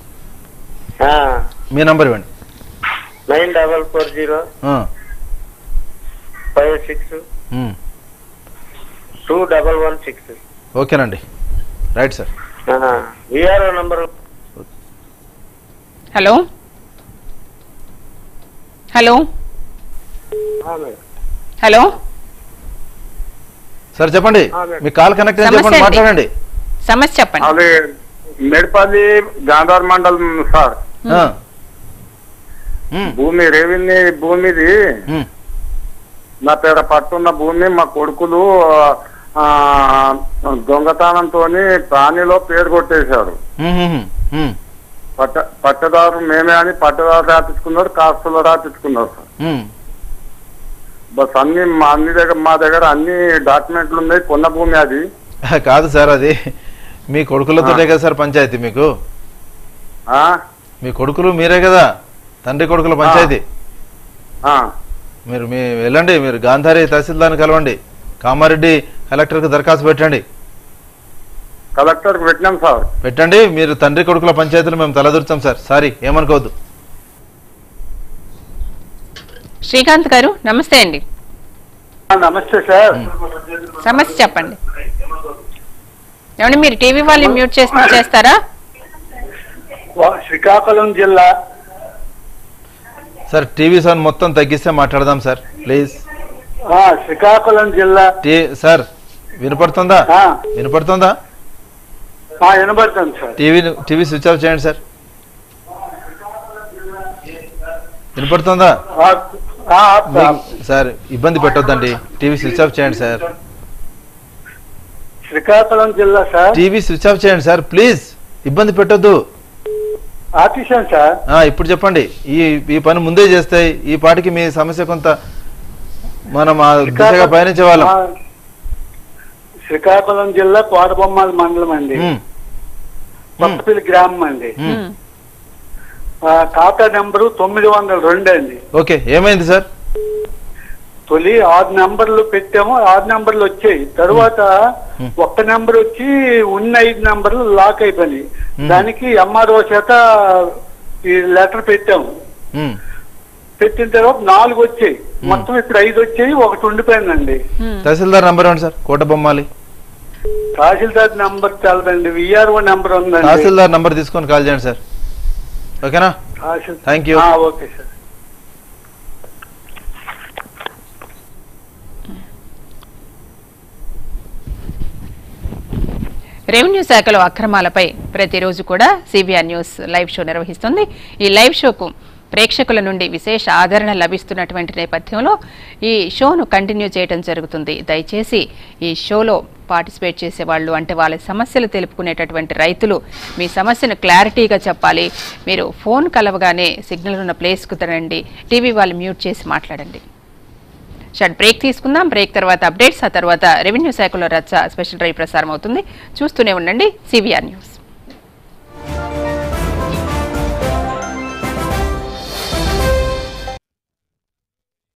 మీ నంబర్ ఇవ్వండి నైన్ డబల్ ఫోర్ జీరో ఆ, five six um. Two double one six ఓకేనండి right sir VRO number hello hello hello sir చెప్పండి మీ call connect అయింది చెప్పండి సమస్య ఏంటి? మాట్లాడండి సమస్య చెప్పండి అది మేడ్పల్లి గాంధార్ మండలం సార్ ఆ, భూమి రెవెన్యూ భూమిది నా పేర పట్టున్న భూమి మా కొడుకులు ఆ, దొంగతనంతో ప్రాణిలో పేరు కొట్టేశారు ఉమ్, ఉమ్, ఉమ్, పట్ట పట్టదారు మేమే అని పట్టదారు రాపించుకున్నారు కాస్తులు రాపించుకున్నారు సార్ ఉమ్. బస్ అన్ని మా అన్ని దగ్గర మా దగ్గర అన్ని డాక్యుమెంట్లు ఉన్నాయి కొన్న భూమి అది కాదు సార్ అది మీ కొడుకులతోటే కదా సార్ పంచాయతీ మీకు ఆ మీ కొడుకులు మీరే కదా తండ్రి కొడుకుల పంచాయతీ ఆ, మీరు మీ వెళ్ళండి మీరు గాంధారి తహసీల్దార్ని కలవండి కామారెడ్డి కలెక్టర్కి దరఖాస్తు పెట్టండి కలెక్టర్కి పెట్టినాం సార్ పెట్టండి మీరు తండ్రి కొడుకుల పంచాయతీలు మేము తలదూర్చాం సార్ సారీ ఏమనుకోవద్దు శ్రీకాంత్ గారు నమస్తే అండి నమస్తే సార్ సమస్య చెప్పండి ఏమండి మీరు టీవీ వాళ్ళు మ్యూట్ చేసి చేస్తారా వా- శ్రీకాకుళం జిల్లా సార్ టీవీ సౌండ్ మొత్తం తగ్గిస్తే మాట్లాడదాం సార్ ప్లీజ్ ఆ, శ్రీకాకుళం జిల్లా టీ సార్ వినపడుతుందా ఆ, వినపడుతుందా ఆ, వినబడుతుంది sir TV TV switch off చేయండి సార్ వినపడుతుందా ఆ, ఆ, ఆ, మీకు- సార్ ఇబ్బంది పెట్టొద్దండి టీవీ స్విచ్ ఆఫ్ చేయండి సార్ శ్రీకాకుళం జిల్లా సార్ టీవీ స్విచ్ ఆఫ్ చేయండి సార్ ప్లీజ్ ఇబ్బంది పెట్టొద్దు ఆర్టిషన్ సార్ ఆ, ఇప్పుడు చెప్పండి ఈ ఈ పని ముందే చేస్తే ఈ పాటికి మీ సమస్య కొంత మనం ఆ దిశగా పయనించే వాళ్ళం ఆ, శ్రీకాకుళం జిల్లా కోటబొమ్మాల మండలం అండి ఉమ్, కొత్తపల్లి గ్రామం అండి ఉమ్. ఆ, ఖాతా నెంబరు తొమ్మిది వందల రెండు అండి ఓకే ఏమైంది సార్ తొలి ఆరు నెంబర్లు పెట్టాము ఆరు నెంబర్లు వచ్చాయి తర్వాత ఒక్క నెంబర్ వచ్చి ఉన్న ఐదు నెంబర్లు లాక్ అయిపోయినాయి దానికి ఎంఆర్ఓ చేత ఈ లెటర్ పెట్టాము ఉమ్, పెట్టిన తర్వాత నాలుగు వచ్చాయి మొత్తం ఇప్పుడు ఐదు వచ్చాయి ఒకటి ఉండిపోయిందండి తహసీల్దార్ నంబర్ ఇవ్వండి సార్ కోటబొమ్మాలి తహసీల్దార్ నెంబర్ తెలదండి విఆర్ఓ నెంబర్ ఉందండి తహసీల్దార్ నంబర్ తీసుకొని కాల్ చేయండి సార్ ఓకేనా తహసీల్- థ్యాంక్ యూ ఆ, ఓకే సార్ రెవెన్యూ శాఖలో అక్రమాలపై ప్రతిరోజు కూడా సిబిఆర్ న్యూస్ లైవ్ షో నిర్వహిస్తుంది ఈ లైవ్ షోకు ప్రేక్షకుల నుండి విశేష ఆదరణ లభిస్తున్నటువంటి నేపథ్యంలో ఈ షోను కంటిన్యూ చేయడం జరుగుతుంది దయచేసి ఈ షోలో పార్టిసిపేట్ చేసే వాళ్ళు అంటే వాళ్ళ సమస్యలు తెలుపుకునేటటువంటి రైతులు మీ సమస్యను క్లారిటీగా చెప్పాలి మీరు ఫోన్ కలవగానే సిగ్నల్ ఉన్న ప్లేస్కు తినండి టీవీ వాళ్ళు మ్యూట్ చేసి మాట్లాడండి షార్ట్ బ్రేక్ తీసుకుందాం బ్రేక్ తర్వాత అప్డేట్స్ ఆ తర్వాత రెవెన్యూ శాఖలో రచ్చ స్పెషల్ డ్రైవ్ ప్రసారం అవుతుంది చూస్తూనే ఉండండి సివిఆర్ న్యూస్